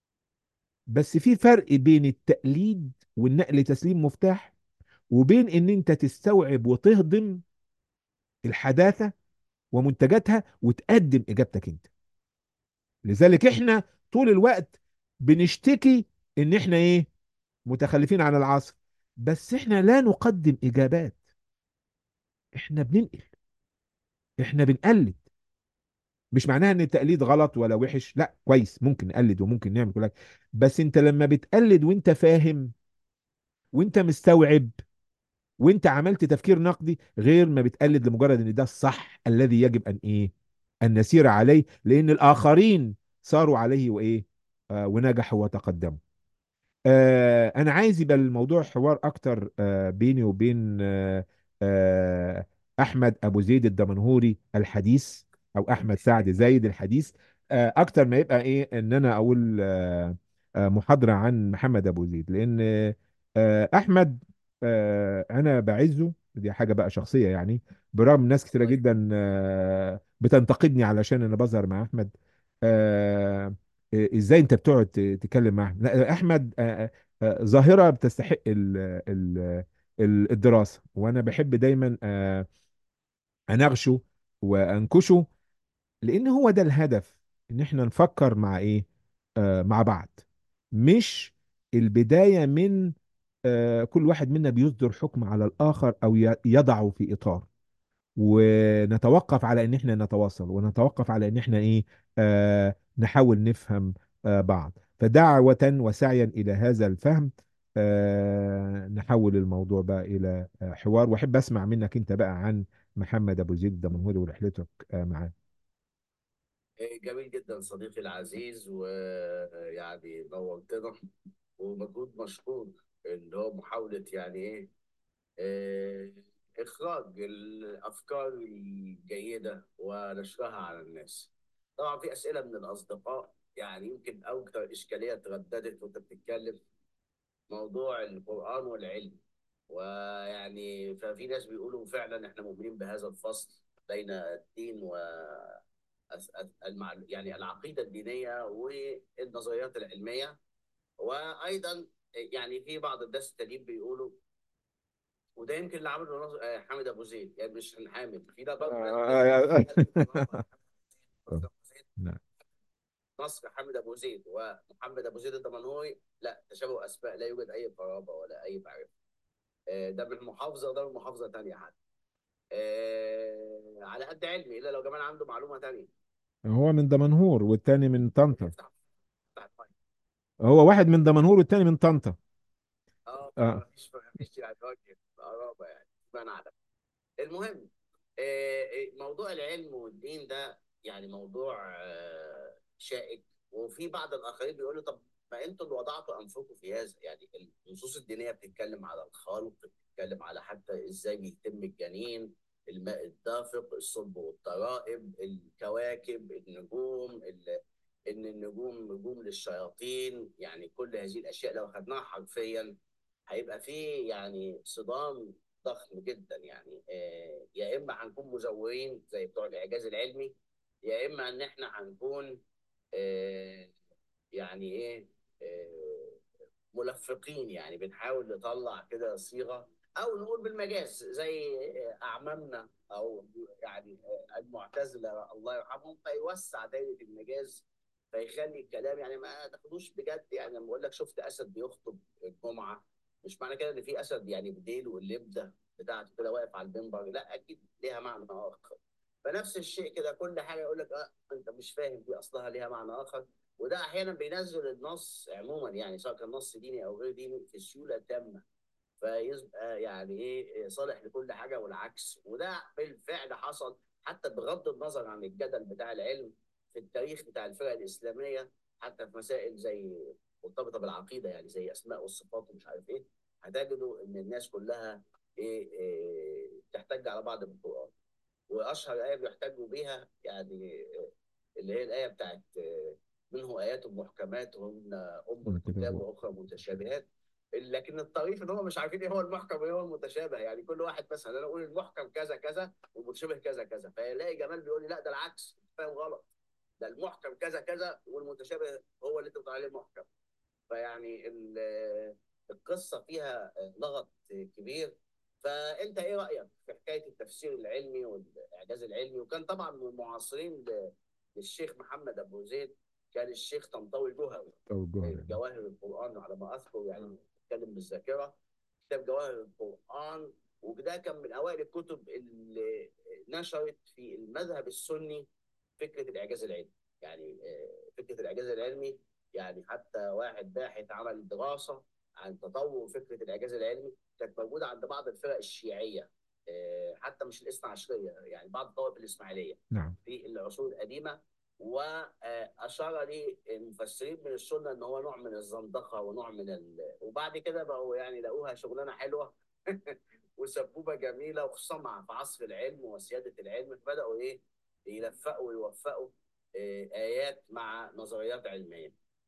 بس في فرق بين التقليد والنقل تسليم مفتاح وبين ان انت تستوعب وتهضم الحداثة ومنتجاتها وتقدم اجابتك انت لذلك احنا طول الوقت بنشتكي ان احنا ايه متخلفين عن العصر بس احنا لا نقدم اجابات احنا بننقل احنا بنقلد مش معناها ان التقليد غلط ولا وحش لا كويس ممكن نقلد وممكن نعمل كل حاجه بس انت لما بتقلد وانت فاهم وانت مستوعب وانت عملت تفكير نقدي غير ما بتقلد لمجرد ان ده الصح الذي يجب ان ايه ان نسير عليه لان الاخرين ساروا عليه وايه آه ونجحوا وتقدموا آه انا عايز يبقى الموضوع حوار اكتر آه بيني وبين آه آه احمد ابو زيد الدمنهوري الحديث او احمد سعد زايد الحديث آه اكتر ما يبقى ايه ان انا اقول آه آه محاضرة عن محمد ابو زيد لان آه احمد آه انا بعزه دي حاجة بقى شخصية يعني برغم ناس كتيرة طيب جدا آه بتنتقدني علشان انا بظهر مع احمد آه إيه، ازاي انت بتقعد ت- تتكلم معاه لا احمد آه، آه، ظاهره بتستحق ال ال ال- الدراسه وانا بحب دايما آه، اناقشه وانكشه لان هو ده الهدف ان احنا نفكر مع ايه آه، مع بعض مش البدايه من آه، كل واحد منا بيصدر حكم على الاخر او ي- يضعه في اطار ونتوقف على ان احنا نتواصل ونتوقف على ان احنا ايه آه نحاول نفهم آه بعض فدعوة وسعيا الى هذا الفهم آه نحول الموضوع بقى الى آه حوار واحب اسمع منك انت بقى عن محمد ابو زيد الدمنهوري ورحلتك آه معاه إيه، جميل جدا صديقي العزيز ويعني نورتنا ومجهود مشكور اللي هو محاولة يعني ايه آه، إخراج الأفكار الجيدة ونشرها على الناس. طبعا في أسئلة من الأصدقاء يعني يمكن أكثر إشكالية ترددت وأنت بتتكلم موضوع القرآن والعلم. ويعني ففي ناس بيقولوا فعلا إحنا مؤمنين بهذا الفصل بين الدين و أس- أس- المع- يعني العقيدة الدينية والنظريات العلمية وأيضا يعني في بعض الناس التانيين بيقولوا وده يمكن اللي عمله ناصر- آه، حامد ابو زيد يعني مش حامد في ده برضه ناس بتقول نصر أبو زيد نعم نصر حامد ابو زيد ومحمد ابو زيد الدمنهوري لا تشابه اسماء لا يوجد اي قرابه ولا اي معرفه آه، ده من محافظه وده من محافظه ثانيه حتى آه، على قد علمي الا لو جمال عنده معلومه ثانيه هو من دمنهور والتاني من طنطا افتح افتح المايك هو واحد من دمنهور والتاني من طنطا اه اه ما فيش ما فيش يعني راجل قرابه يعني ما نعلم المهم آه، آه، موضوع العلم والدين ده يعني موضوع آه، شائك وفي بعض الاخرين بيقولوا طب ما انتوا اللي وضعتوا انفسكم في هذا يعني النصوص الدينيه بتتكلم على الخلق بتتكلم على حتى ازاي بيتم الجنين الماء الدافق الصلب والترائب الكواكب النجوم ال- ان النجوم نجوم للشياطين يعني كل هذه الاشياء لو خدناها حرفيا هيبقى فيه يعني صدام ضخم جدا يعني آه، يا اما هنكون مزورين زي بتوع الاعجاز العلمي يا اما ان احنا هنكون آه، يعني ايه آه، ملفقين يعني بنحاول نطلع كده صيغه او نقول بالمجاز زي اعمامنا او يعني المعتزله الله يرحمهم فيوسع دايره المجاز فيخلي الكلام يعني ما تاخدوش بجد يعني لما بقول لك شفت اسد بيخطب الجمعه مش معنى كده ان في اسد يعني بديل واللبده بتاعته كده واقف على المنبر لا اكيد ليها معنى اخر فنفس الشيء كده كل حاجه يقول لك اه انت مش فاهم دي اصلها ليها معنى اخر وده احيانا بينزل النص عموما يعني سواء كان نص ديني او غير ديني في سيوله تامه فيبقى يعني ايه صالح لكل حاجه والعكس وده بالفعل حصل حتى بغض النظر عن الجدل بتاع العلم في التاريخ بتاع الفرق الاسلاميه حتى في مسائل زي مرتبطه بالعقيده يعني زي اسماء والصفات ومش عارف ايه هتجدوا ان الناس كلها ايه, إيه تحتج على بعض بالقران واشهر ايه بيحتجوا بيها يعني اللي هي الايه بتاعت منه ايات محكمات هن ام الكتاب واخرى متشابهات لكن الطريف ان هم مش عارفين ايه هو المحكم وايه هو المتشابه يعني كل واحد مثلا انا اقول المحكم كذا كذا والمتشابه كذا كذا فيلاقي جمال بيقول لي لا ده العكس فاهم غلط ده المحكم كذا كذا والمتشابه هو اللي انت بتقول عليه محكم فيعني القصه فيها لغط كبير فانت ايه رايك في حكايه التفسير العلمي والاعجاز العلمي وكان طبعا من المعاصرين للشيخ محمد ابو زيد كان الشيخ طنطاوي الجوهري جواهر القران على ما اذكر يعني بتكلم بالذاكره كتاب جواهر القران وده كان من اوائل الكتب اللي نشرت في المذهب السني فكره الاعجاز العلمي يعني فكره الاعجاز العلمي يعني حتى واحد باحث عمل دراسه عن تطور فكره الاعجاز العلمي كانت موجوده عند بعض الفرق الشيعيه حتى مش الاثنى عشريه يعني بعض الطوائف الاسماعيليه نعم في العصور القديمه واشار لي المفسرين من السنه ان هو نوع من الزندقه ونوع من ال... وبعد كده بقوا يعني لقوها شغلانه حلوه وسبوبه جميله وخصوصا مع في عصر العلم وسياده العلم فبداوا ايه يلفقوا ويوفقوا ايات مع نظريات علميه.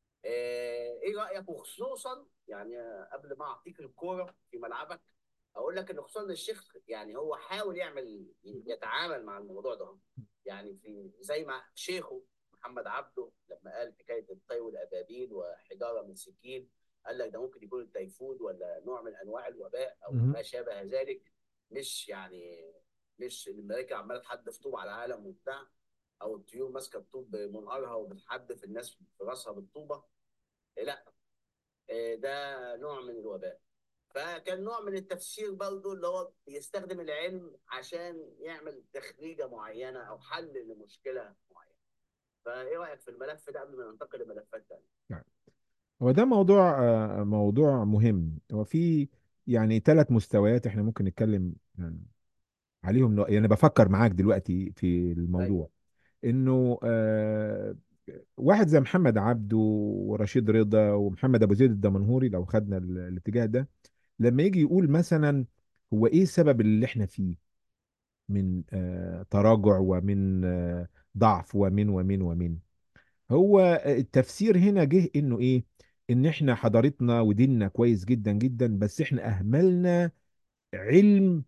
ايه رايك وخصوصا يعني قبل ما اعطيك الكوره في ملعبك اقول لك ان خصوصا الشيخ يعني هو حاول يعمل يتعامل مع الموضوع ده يعني في زي ما شيخه محمد عبده لما قال حكايه الطي والابابيل وحجاره من سكين قال لك ده ممكن يكون التيفود ولا نوع من انواع الوباء او ما شابه ذلك مش يعني مش الملائكه عماله تحدف طوب على العالم وبتاع او الطيور ماسكه الطوب بمنقارها وبتحدف الناس في راسها بالطوبه لا ده نوع من الوباء فكان نوع من التفسير برضه اللي هو بيستخدم العلم عشان يعمل تخريجه معينه او حل لمشكله معينه. فايه رايك في الملف ده قبل ما ننتقل لملفات ثانيه؟ هو ده موضوع موضوع مهم هو في يعني ثلاث مستويات احنا ممكن نتكلم عليهم يعني بفكر معاك دلوقتي في الموضوع انه آه واحد زي محمد عبده ورشيد رضا ومحمد ابو زيد الدمنهوري لو خدنا الاتجاه ده لما يجي يقول مثلا هو ايه السبب اللي احنا فيه من آه تراجع ومن آه ضعف ومن ومن ومن هو التفسير هنا جه انه ايه ان احنا حضارتنا وديننا كويس جدا جدا بس احنا اهملنا علم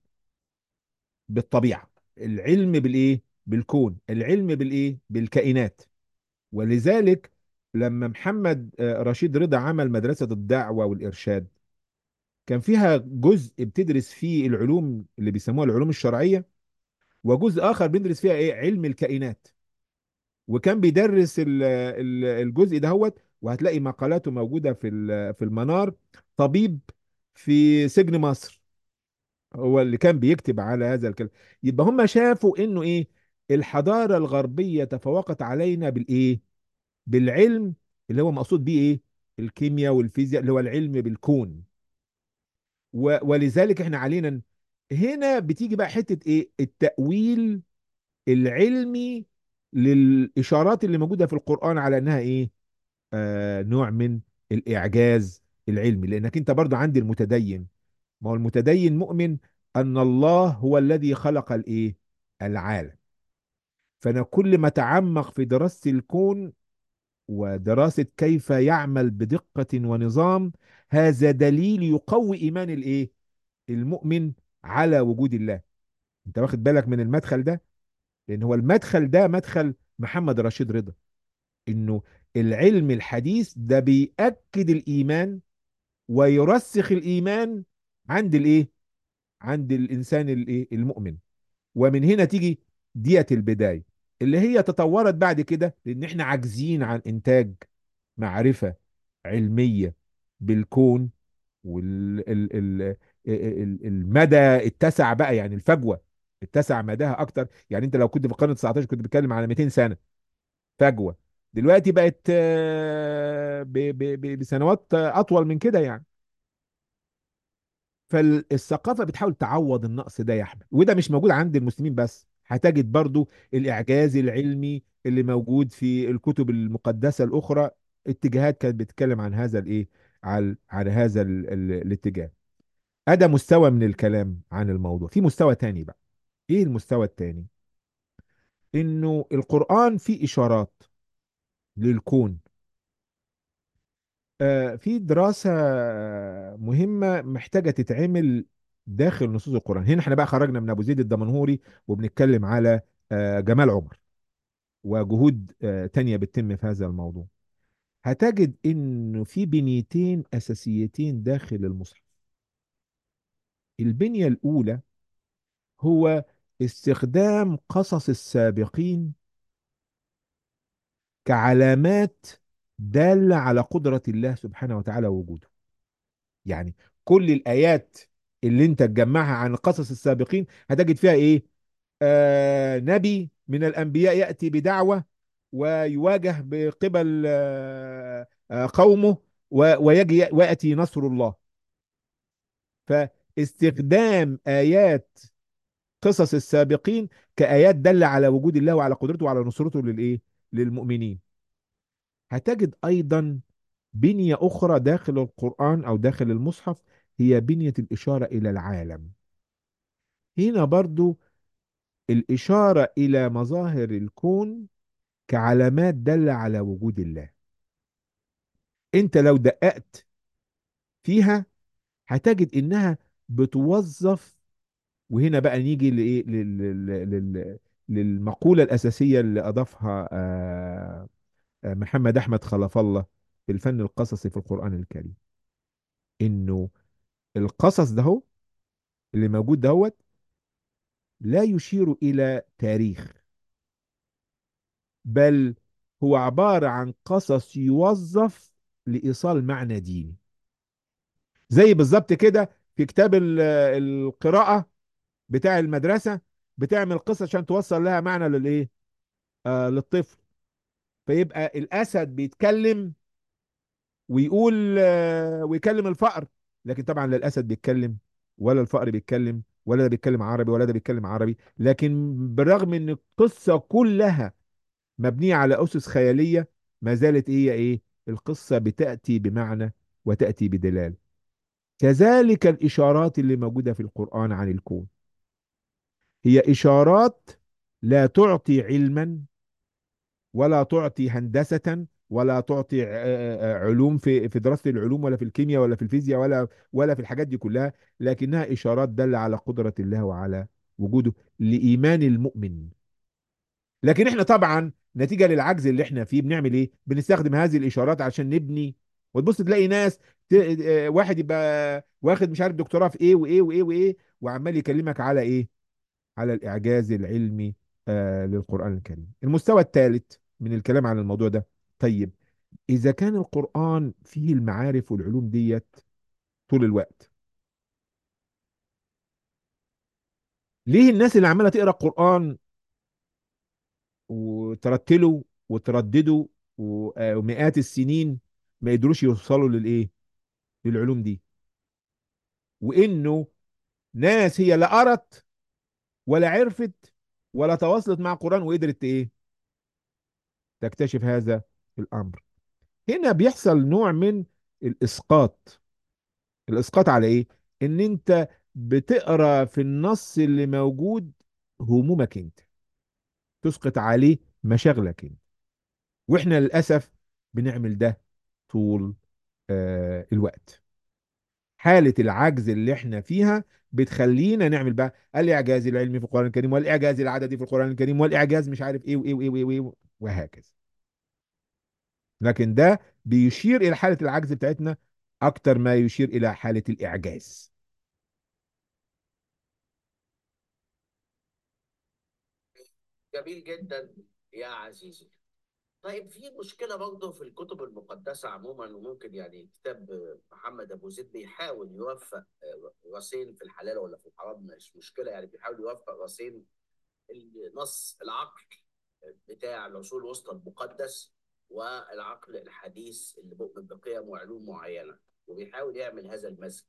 بالطبيعة العلم بالايه بالكون العلم بالايه بالكائنات ولذلك لما محمد رشيد رضا عمل مدرسة الدعوة والإرشاد كان فيها جزء بتدرس فيه العلوم اللي بيسموها العلوم الشرعية وجزء آخر بيدرس فيها إيه علم الكائنات وكان بيدرس الجزء دهوت وهتلاقي مقالاته موجودة في في المنار طبيب في سجن مصر هو اللي كان بيكتب على هذا الكلام يبقى هم شافوا انه ايه الحضارة الغربية تفوقت علينا بالايه بالعلم اللي هو مقصود بيه ايه الكيمياء والفيزياء اللي هو العلم بالكون و... ولذلك احنا علينا هنا بتيجي بقى حتة ايه التأويل العلمي للإشارات اللي موجودة في القرآن على انها ايه آه نوع من الإعجاز العلمي لأنك انت برضو عندي المتدين ما هو المتدين مؤمن أن الله هو الذي خلق الايه العالم فأنا كل ما تعمق في دراسة الكون ودراسة كيف يعمل بدقة ونظام هذا دليل يقوي إيمان الإيه؟ المؤمن على وجود الله أنت واخد بالك من المدخل ده؟ لأن هو المدخل ده مدخل محمد رشيد رضا إنه العلم الحديث ده بيأكد الإيمان ويرسخ الإيمان عند الإيه؟ عند الانسان الايه المؤمن ومن هنا تيجي ديت البدايه اللي هي تطورت بعد كده لان احنا عاجزين عن انتاج معرفه علميه بالكون والمدى اتسع بقى يعني الفجوه اتسع مداها اكتر يعني انت لو كنت في القرن 19 كنت بتتكلم على 200 سنه فجوه دلوقتي بقت آه، ب- ب- ب- بسنوات اطول من كده يعني فالثقافه بتحاول تعوض النقص ده يا احمد وده مش موجود عند المسلمين بس هتجد برضو الاعجاز العلمي اللي موجود في الكتب المقدسه الاخرى اتجاهات كانت بتتكلم عن هذا الايه على على هذا ال ال الاتجاه ادى مستوى من الكلام عن الموضوع في مستوى تاني بقى ايه المستوى التاني انه القرآن فيه اشارات للكون آه، في دراسة مهمة محتاجة تتعمل داخل نصوص القرآن هنا احنا بقى خرجنا من ابو زيد الدمنهوري وبنتكلم على آه، جمال عمر وجهود آه، تانية بتتم في هذا الموضوع هتجد انه في بنيتين اساسيتين داخل المصحف البنية الاولى هو استخدام قصص السابقين كعلامات دالة على قدرة الله سبحانه وتعالى ووجوده يعني كل الآيات اللي انت تجمعها عن قصص السابقين هتجد فيها ايه آه نبي من الأنبياء يأتي بدعوة ويواجه بقبل آه آه قومه و- ويجي ويأتي نصر الله فاستخدام آيات قصص السابقين كآيات دالة على وجود الله وعلى قدرته وعلى نصرته للإيه للمؤمنين هتجد أيضا بنية أخرى داخل القرآن أو داخل المصحف هي بنية الإشارة إلى العالم هنا برضو الإشارة إلى مظاهر الكون كعلامات دالة على وجود الله أنت لو دققت فيها هتجد إنها بتوظف وهنا بقى نيجي لإيه لل- لل- لل- للمقولة الأساسية اللي أضافها آه، آه، محمد أحمد خلف الله في الفن القصصي في القرآن الكريم إنه القصص ده هو اللي موجود دهوت لا يشير إلى تاريخ بل هو عبارة عن قصص يوظف لإيصال معنى ديني زي بالظبط كده في كتاب ال- القراءة بتاع المدرسة بتعمل قصة عشان توصل لها معنى للإيه؟ آه للطفل فيبقى الأسد بيتكلم ويقول آه ويكلم الفأر لكن طبعا لا الأسد بيتكلم ولا الفأر بيتكلم ولا ده بيتكلم عربي ولا ده بيتكلم عربي لكن بالرغم ان القصة كلها مبنية على أسس خيالية ما زالت هي إيه القصة بتأتي بمعنى وتأتي بدلال كذلك الإشارات اللي موجودة في القرآن عن الكون هي إشارات لا تعطي علما ولا تعطي هندسة ولا تعطي ع- ع- علوم في في دراسة العلوم ولا في الكيمياء ولا في الفيزياء ولا ولا في الحاجات دي كلها لكنها إشارات دالة على قدرة الله وعلى وجوده لإيمان المؤمن لكن احنا طبعا نتيجة للعجز اللي احنا فيه بنعمل ايه بنستخدم هذه الاشارات عشان نبني وتبص تلاقي ناس ت... آه، واحد يبقى واخد مش عارف دكتوراه في ايه وايه وايه وايه وعمال يكلمك على ايه على الاعجاز العلمي آه للقرآن الكريم المستوى الثالث من الكلام عن الموضوع ده طيب اذا كان القرآن فيه المعارف والعلوم ديت طول الوقت ليه الناس اللي عمالة تقرأ القرآن وترتله وتردده و- آه، ومئات السنين ما يقدروش يوصلوا للايه للعلوم دي وانه ناس هي لا قرت ولا عرفت ولا تواصلت مع القرآن وقدرت ايه تكتشف هذا الامر هنا بيحصل نوع من الاسقاط الاسقاط على ايه ان انت بتقرا في النص اللي موجود همومك انت تسقط عليه مشاغلك انت واحنا للاسف بنعمل ده طول آه الوقت حالة العجز اللي احنا فيها بتخلينا نعمل بقى الإعجاز العلمي في القرآن الكريم والإعجاز العددي في القرآن الكريم والإعجاز مش عارف إيه وإيه وإيه وإيه, وإيه وهكذا لكن ده بيشير إلى حالة العجز بتاعتنا أكتر ما يشير إلى حالة الإعجاز جميل جدا يا عزيزي طيب في مشكلة برضه في الكتب المقدسة عموما وممكن يعني كتاب محمد أبو زيد بيحاول يوفق راسين في الحلال ولا في الحرام مش مشكلة يعني بيحاول يوفق راسين النص العقل بتاع العصور الوسطى المقدس والعقل الحديث اللي مؤمن بقيم وعلوم معينة وبيحاول يعمل هذا المزج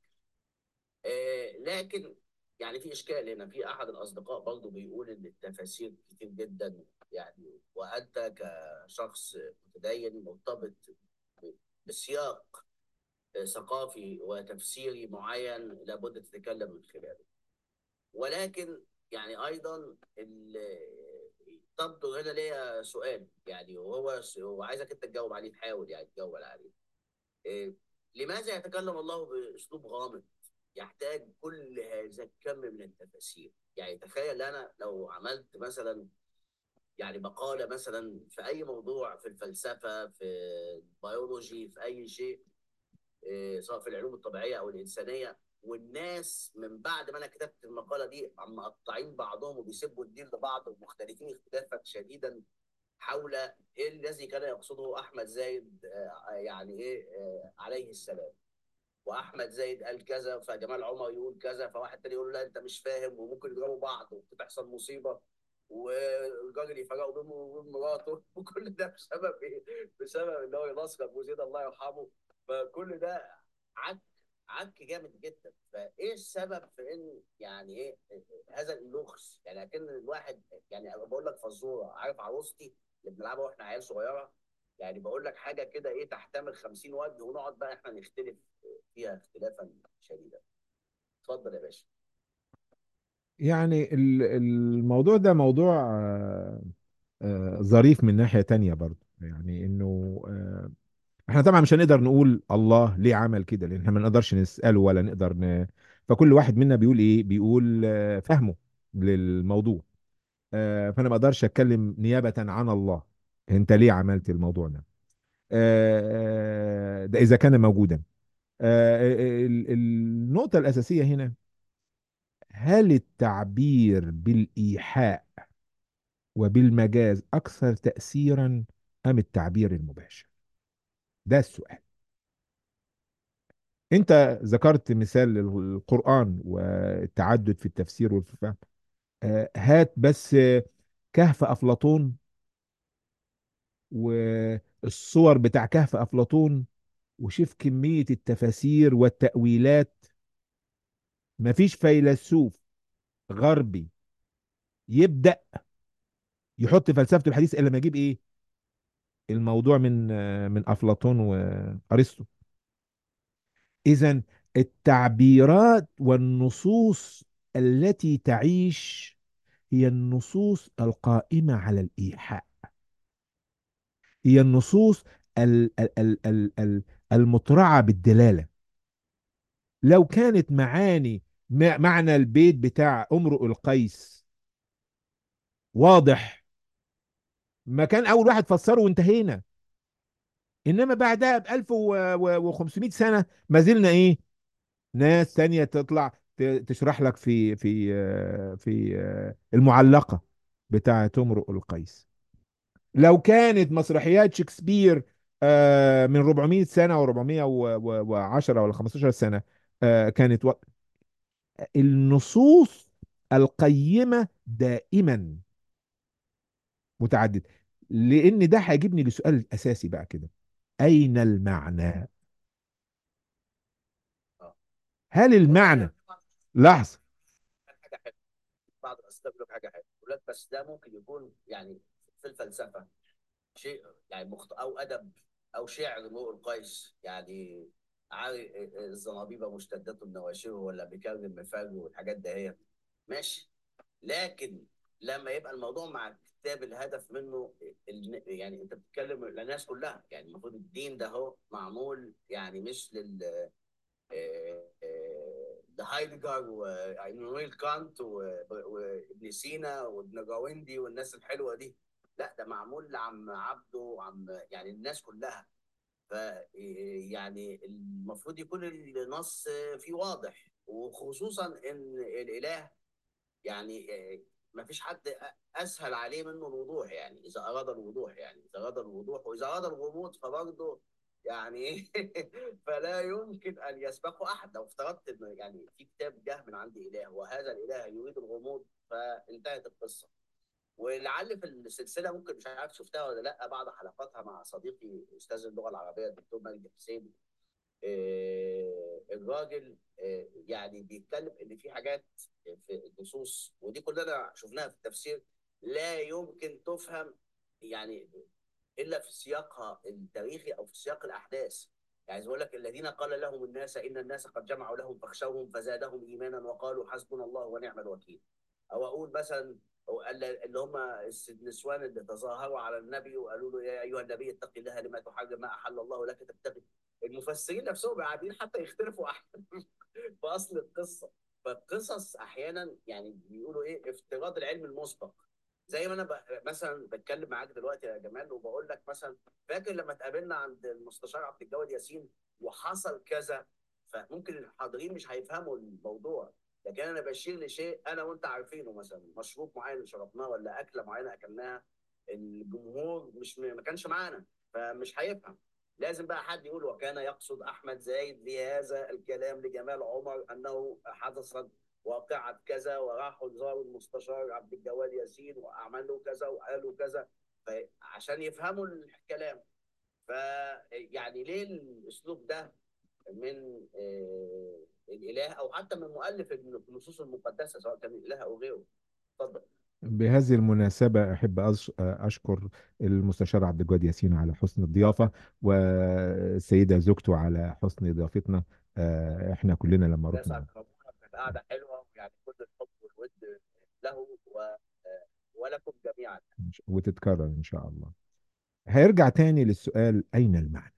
آه، لكن يعني في اشكال هنا في احد الاصدقاء برضه بيقول ان التفاسير كتير جدا يعني وانت كشخص متدين مرتبط بسياق ثقافي وتفسيري معين لابد تتكلم من خلاله ولكن يعني ايضا ال- تبدو هنا ليا سؤال يعني وهو وعايزك انت تجاوب عليه تحاول يعني تجاوب عليه إيه، لماذا يتكلم الله باسلوب غامض يحتاج كل هذا الكم من التفاسير يعني تخيل انا لو عملت مثلا يعني مقاله مثلا في اي موضوع في الفلسفه في البيولوجي في اي شيء إيه، سواء في العلوم الطبيعيه او الانسانيه والناس من بعد ما انا كتبت المقاله دي عم مقطعين بعضهم وبيسبوا الدين لبعض ومختلفين اختلافا شديدا حول ايه الذي كان يقصده احمد زايد آه، يعني ايه آه، عليه السلام واحمد زايد قال كذا فجمال عمر يقول كذا فواحد تاني يقول لا انت مش فاهم وممكن يضربوا بعض وبتحصل مصيبه والراجل يفرقوا بينه وبين مراته وكل ده بسبب ايه؟ بسبب ان هو ينصر ابو زيد الله يرحمه فكل ده عك عك جامد جدا فايه السبب في ان يعني ايه هذا اللغز يعني اكن الواحد يعني أنا بقول لك فزوره عارف عروستي اللي بنلعبها واحنا عيال صغيره يعني بقول لك حاجه كده ايه تحتمل 50 وجه ونقعد بقى احنا نختلف فيها اختلافا شديدا اتفضل يا باشا يعني ال- الموضوع ده موضوع آه، آه، ظريف من ناحية تانية برضه يعني انه آه، احنا طبعا مش هنقدر نقول الله ليه عمل كده لان احنا ما نقدرش نسأله ولا نقدر ن... فكل واحد منا بيقول ايه بيقول آه، فهمه للموضوع آه، فانا ما اقدرش اتكلم نيابة عن الله انت ليه عملت الموضوع ده آه، ده اذا كان موجودا آه، ال- النقطة الأساسية هنا هل التعبير بالإيحاء وبالمجاز أكثر تأثيرا أم التعبير المباشر؟ ده السؤال. أنت ذكرت مثال القرآن والتعدد في التفسير وفي الفهم. آه، هات بس آه، كهف أفلاطون والصور بتاع كهف أفلاطون وشوف كمية التفاسير والتأويلات مفيش فيلسوف غربي يبدأ يحط فلسفته الحديث إلا لما يجيب إيه؟ الموضوع من آه، من أفلاطون وأرسطو. إذا التعبيرات والنصوص التي تعيش هي النصوص القائمة على الإيحاء هي النصوص ال- ال- ال- ال- ال- المترعة بالدلالة لو كانت معاني مع- معنى البيت بتاع امرؤ القيس واضح ما كان أول واحد فسره وانتهينا إنما بعدها ب 1500 سنة ما زلنا إيه ناس تانية تطلع ت- تشرح لك في في آه، في آه، المعلقة بتاعة امرؤ القيس لو كانت مسرحيات شكسبير آه، من 400 سنة و410 ولا 15 سنة آه، كانت و... النصوص القيمة دائما متعدد لأن ده هيجيبني لسؤال الأساسي بقى كده أين المعنى؟ اه هل المعنى لحظة حاجه حلوه بعض الاساتذه بيقول لك حاجه حلوه يقول لك بس ده ممكن يكون يعني في الفلسفه شيء يعني مخت... او ادب او شعر امرؤ القيس يعني عارف الزنابيبه مشتدة النواشر ولا بيكلم مفاجئ والحاجات ده هي ماشي لكن لما يبقى الموضوع مع الكتاب الهدف منه ال- يعني انت بتتكلم للناس كلها يعني المفروض الدين ده هو معمول يعني مش لل آه، آه، لهايدجر وإيمانويل كانت و- وابن سينا وابن جاوندي والناس الحلوه دي لا ده معمول لعم عبده وعم يعني الناس كلها ف يعني المفروض يكون النص فيه واضح وخصوصا ان الاله يعني ما فيش حد أ- اسهل عليه منه الوضوح يعني اذا اراد الوضوح يعني اذا اراد الوضوح واذا اراد الغموض فبرضه يعني ايه فلا يمكن ان يسبقه احد لو افترضت انه يعني في كتاب جه من عند اله وهذا الاله يريد الغموض فانتهت القصه ولعل في السلسله ممكن مش عارف شفتها ولا لا بعض حلقاتها مع صديقي استاذ اللغه العربيه الدكتور مجدي حسين آه، الراجل آه، يعني بيتكلم ان في حاجات في النصوص ودي كلنا شفناها في التفسير لا يمكن تفهم يعني الا في سياقها التاريخي او في سياق الاحداث يعني بقول لك الذين قال لهم الناس ان الناس قد جمعوا لهم فاخشوهم فزادهم ايمانا وقالوا حسبنا الله ونعم الوكيل او اقول مثلا أو اللي هم النسوان اللي تظاهروا على النبي وقالوا له يا ايها النبي اتق الله لما تحرم ما احل الله لك تبتغي المفسرين نفسهم قاعدين حتى يختلفوا احيانا في اصل القصه فالقصص احيانا يعني بيقولوا ايه افتراض العلم المسبق زي ما انا ب... مثلا بتكلم معاك دلوقتي يا جمال وبقول لك مثلا فاكر لما اتقابلنا عند المستشار عبد الجواد ياسين وحصل كذا فممكن الحاضرين مش هيفهموا الموضوع لكن انا بشير لشيء انا وانت عارفينه مثلا مشروب معين شربناه ولا اكله معينه اكلناها الجمهور مش ما كانش معانا فمش هيفهم لازم بقى حد يقول وكان يقصد احمد زايد بهذا الكلام لجمال عمر انه حدثت واقعة كذا وراحوا زاروا المستشار عبد الجواد ياسين وعملوا كذا وقالوا كذا عشان يفهموا الكلام فيعني ليه الاسلوب ده من آه الاله او حتى من مؤلف النصوص المقدسه سواء كان الاله او غيره اتفضل بهذه المناسبة أحب أش- أشكر المستشار عبد الجواد ياسين على حسن الضيافة والسيدة زوجته على حسن ضيافتنا آه، إحنا كلنا لما ناس رحنا اكرمونا كانت قاعده حلوه يعني كل الحب والود له و... آه، ولكم جميعا وتتكرر إن شاء الله هيرجع تاني للسؤال أين المعنى؟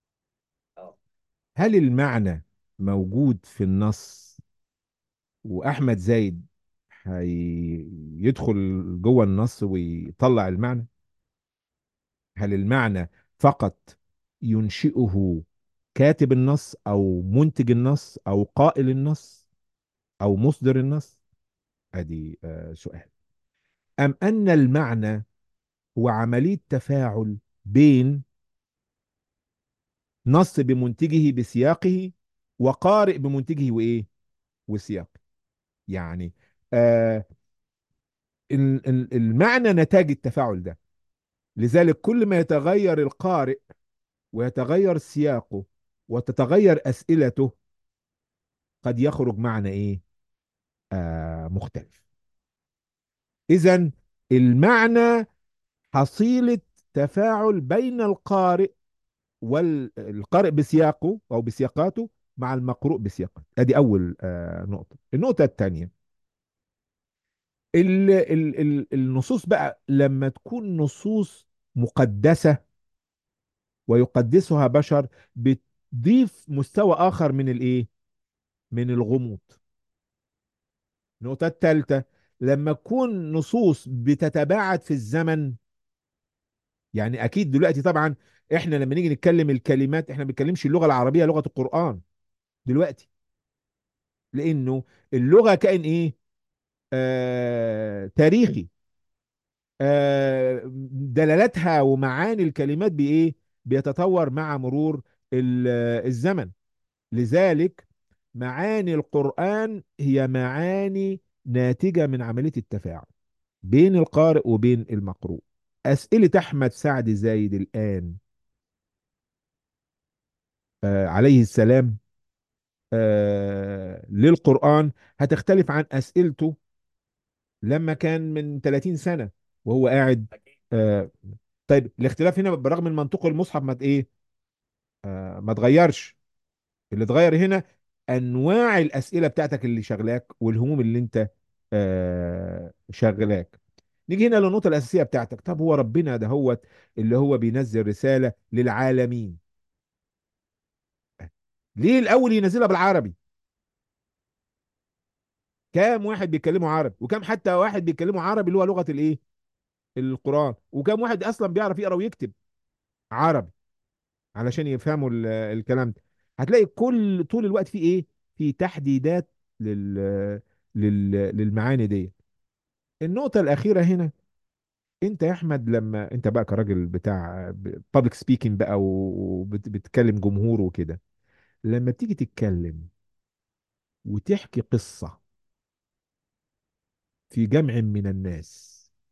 اه هل المعنى موجود في النص وأحمد زايد هيدخل جوه النص ويطلع المعنى؟ هل المعنى فقط ينشئه كاتب النص او منتج النص او قائل النص او مصدر النص ادي آه، سؤال ام ان المعنى هو عملية تفاعل بين نص بمنتجه بسياقه وقارئ بمنتجه وايه وسياقه يعني آه ال- ال- المعنى نتاج التفاعل ده لذلك كل ما يتغير القارئ ويتغير سياقه وتتغير أسئلته قد يخرج معنى إيه آه مختلف إذا المعنى حصيلة تفاعل بين القارئ والقارئ بسياقه أو بسياقاته مع المقروء بسياقه ادي اول آه نقطة النقطة الثانية ال ال ال النصوص بقى لما تكون نصوص مقدسة ويقدسها بشر بتضيف مستوى آخر من الايه من الغموض النقطة الثالثة لما تكون نصوص بتتباعد في الزمن يعني أكيد دلوقتي طبعا إحنا لما نيجي نتكلم الكلمات إحنا ما بنتكلمش اللغة العربية لغة القرآن دلوقتي لأنه اللغة كائن إيه؟ آه تاريخي آه دلالاتها ومعاني الكلمات بإيه؟ بيتطور مع مرور ال- الزمن لذلك معاني القرآن هي معاني ناتجة من عملية التفاعل بين القارئ وبين المقروء أسئلة أحمد سعد زايد الآن آه عليه السلام آه للقرآن هتختلف عن أسئلته لما كان من 30 سنة وهو قاعد اكيد آه طيب الاختلاف هنا برغم من منطق المصحف ما ت- ايه آه ما تغيرش اللي اتغير هنا انواع الاسئله بتاعتك اللي شغلاك والهموم اللي انت آه شغلاك نيجي هنا للنقطه الاساسيه بتاعتك طب هو ربنا ده هو اللي هو بينزل رساله للعالمين ليه الاول ينزلها بالعربي كام واحد بيتكلموا عربي وكم حتى واحد بيتكلموا عربي اللي هو لغه الايه القران وكم واحد اصلا بيعرف يقرا ويكتب عربي علشان يفهموا ال- الكلام ده هتلاقي كل طول الوقت في ايه في تحديدات لل لل للمعاني دي النقطة الأخيرة هنا أنت يا أحمد لما أنت بقى كراجل بتاع بابليك سبيكينج بقى وبتكلم جمهور وكده لما بتيجي تتكلم وتحكي قصة في جمع من الناس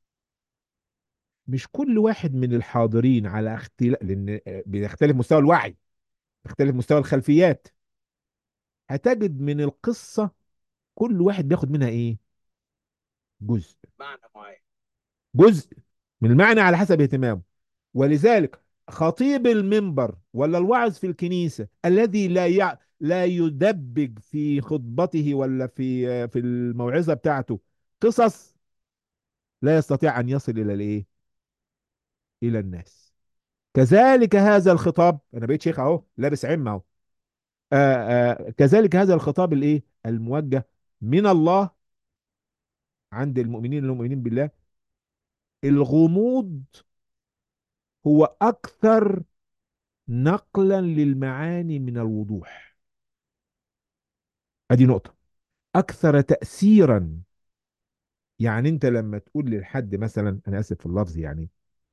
مش كل واحد من الحاضرين على اختلاف لأن بيختلف مستوى الوعي بيختلف مستوى الخلفيات هتجد من القصة كل واحد بياخد منها إيه جزء معنى معين جزء من المعنى على حسب اهتمامه ولذلك خطيب المنبر ولا الواعظ في الكنيسة الذي لا يع... لا يدبج في خطبته ولا في في الموعظة بتاعته قصص لا يستطيع أن يصل إلى الإيه؟ إلى الناس كذلك هذا الخطاب أنا بقيت شيخ أهو لابس عمة أهو آه آه كذلك هذا الخطاب الإيه؟ الموجه من الله عند المؤمنين المؤمنين بالله الغموض هو أكثر نقلا للمعاني من الوضوح ادي نقطة اكثر تأثيرا يعني انت لما تقول لحد مثلا انا اسف في اللفظ يعني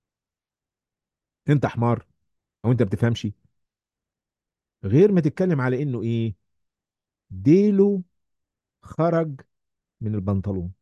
انت حمار او انت بتفهمش غير ما تتكلم على انه ايه ديله خرج من البنطلون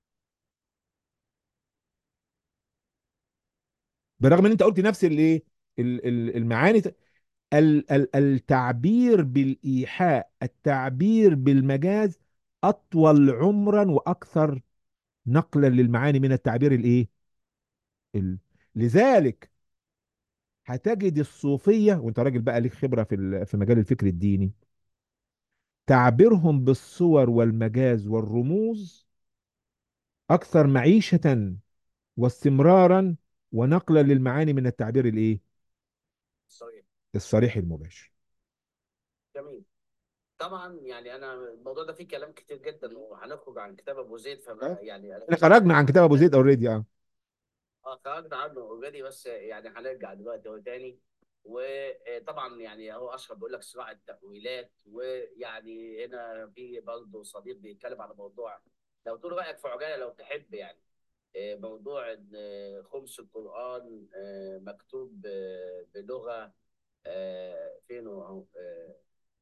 برغم ان انت قلت نفس الايه ال- ال- المعاني ال- ال- التعبير بالايحاء التعبير بالمجاز اطول عمرا واكثر نقلا للمعاني من التعبير الايه ال... لذلك هتجد الصوفيه وانت راجل بقى ليك خبره في ال- في مجال الفكر الديني تعبيرهم بالصور والمجاز والرموز اكثر معيشه واستمرارا ونقلا للمعاني من التعبير الايه صحيح الصريح المباشر جميل طبعا يعني انا الموضوع ده فيه كلام كتير جدا وهنخرج عن كتاب ابو زيد فما أه؟ يعني انا احنا مش خرجنا عن عارف كتاب ابو زيد اوريدي اه اه خرجنا عنه اوريدي بس يعني هنرجع دلوقتي هو تاني وطبعا يعني هو اشرف بيقول لك صراع التأويلات ويعني هنا في برضه صديق بيتكلم على موضوع لو تقول رايك في عجاله لو تحب يعني آه، موضوع ان آه، خمس القران آه، مكتوب آه، بلغه آه، فين هو آه،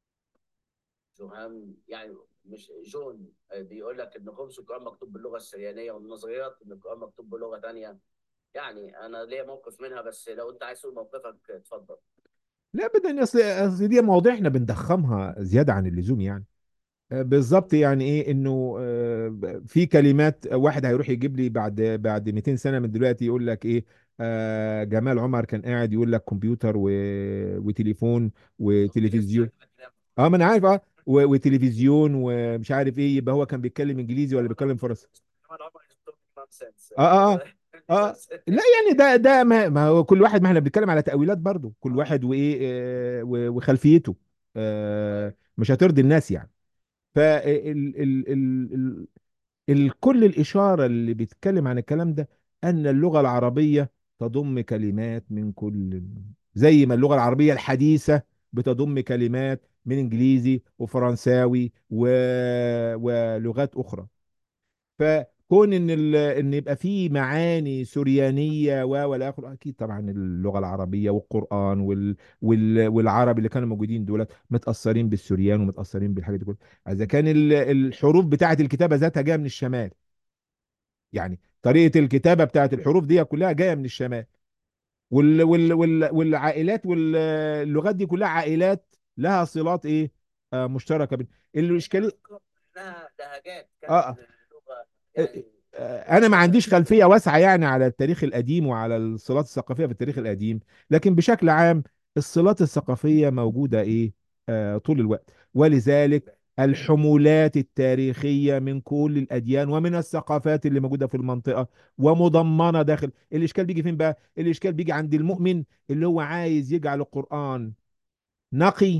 جوهان يعني مش جون آه، بيقول لك ان خمس القران مكتوب باللغه السريانيه والنظريات ان القران مكتوب بلغه ثانيه يعني انا ليا موقف منها بس لو انت عايز تقول موقفك اتفضل لا ابدا اصل أصل دي مواضيع احنا بنضخمها زياده عن اللزوم يعني آه، بالظبط يعني ايه انه آه، في كلمات واحد هيروح يجيب لي بعد بعد 200 سنه من دلوقتي يقول لك ايه آه، جمال عمر كان قاعد يقول لك كمبيوتر و... وتليفون في ناس مش وتلفزيون عاجبها كلامك اه ما انا عارف اه و... وتلفزيون ومش عارف ايه يبقى هو كان بيتكلم انجليزي ولا بيتكلم فرنسي جمال عمر is talking nonsense اه اه اه اه لا يعني ده ده ما, ما هو كل واحد ما احنا بنتكلم على تأويلات برضو كل واحد وايه آه، و- وخلفيته آه، مش هترضي الناس يعني فال ال ال ال ال كل الإشارة اللي بيتكلم عن الكلام ده أن اللغة العربية تضم كلمات من كل زي ما اللغة العربية الحديثة بتضم كلمات من إنجليزي وفرنساوي و... ولغات أخرى فكون ان ال... ان يبقى في معاني سريانيه و ولا اخر اكيد طبعا اللغه العربيه والقران وال... وال... والعرب اللي كانوا موجودين دولت متاثرين بالسريان ومتاثرين بالحاجات دي كلها اذا كان ال... الحروف بتاعه الكتابه ذاتها جايه من الشمال يعني طريقه الكتابه بتاعه الحروف دي كلها جايه من الشمال وال... وال... وال... والعائلات واللغات دي كلها عائلات لها صلات ايه آه مشتركه بين الاشكاليه انها لهجات اه كانت آه. لغه يعني انا ما عنديش خلفيه واسعه يعني على التاريخ القديم وعلى الصلات الثقافيه في التاريخ القديم لكن بشكل عام الصلات الثقافيه موجوده ايه آه طول الوقت ولذلك الحمولات التاريخيه من كل الاديان ومن الثقافات اللي موجوده في المنطقه ومضمنه داخل الاشكال بيجي فين بقى الاشكال بيجي عند المؤمن اللي هو عايز يجعل القران نقي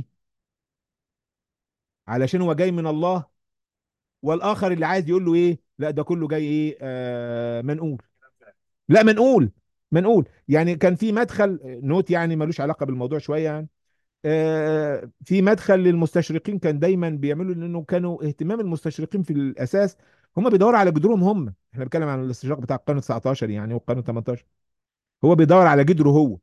علشان هو جاي من الله والاخر اللي عايز يقول له ايه لا ده كله جاي ايه آه منقول لا منقول منقول يعني كان في مدخل نوت يعني ملوش علاقه بالموضوع شويه يعني آه في مدخل للمستشرقين كان دايما بيعملوا لانه كانوا اهتمام المستشرقين في الاساس هم بيدوروا على جذورهم هم احنا بنتكلم عن الاستشراق بتاع القرن 19 يعني والقرن 18 هو بيدور على جذره هو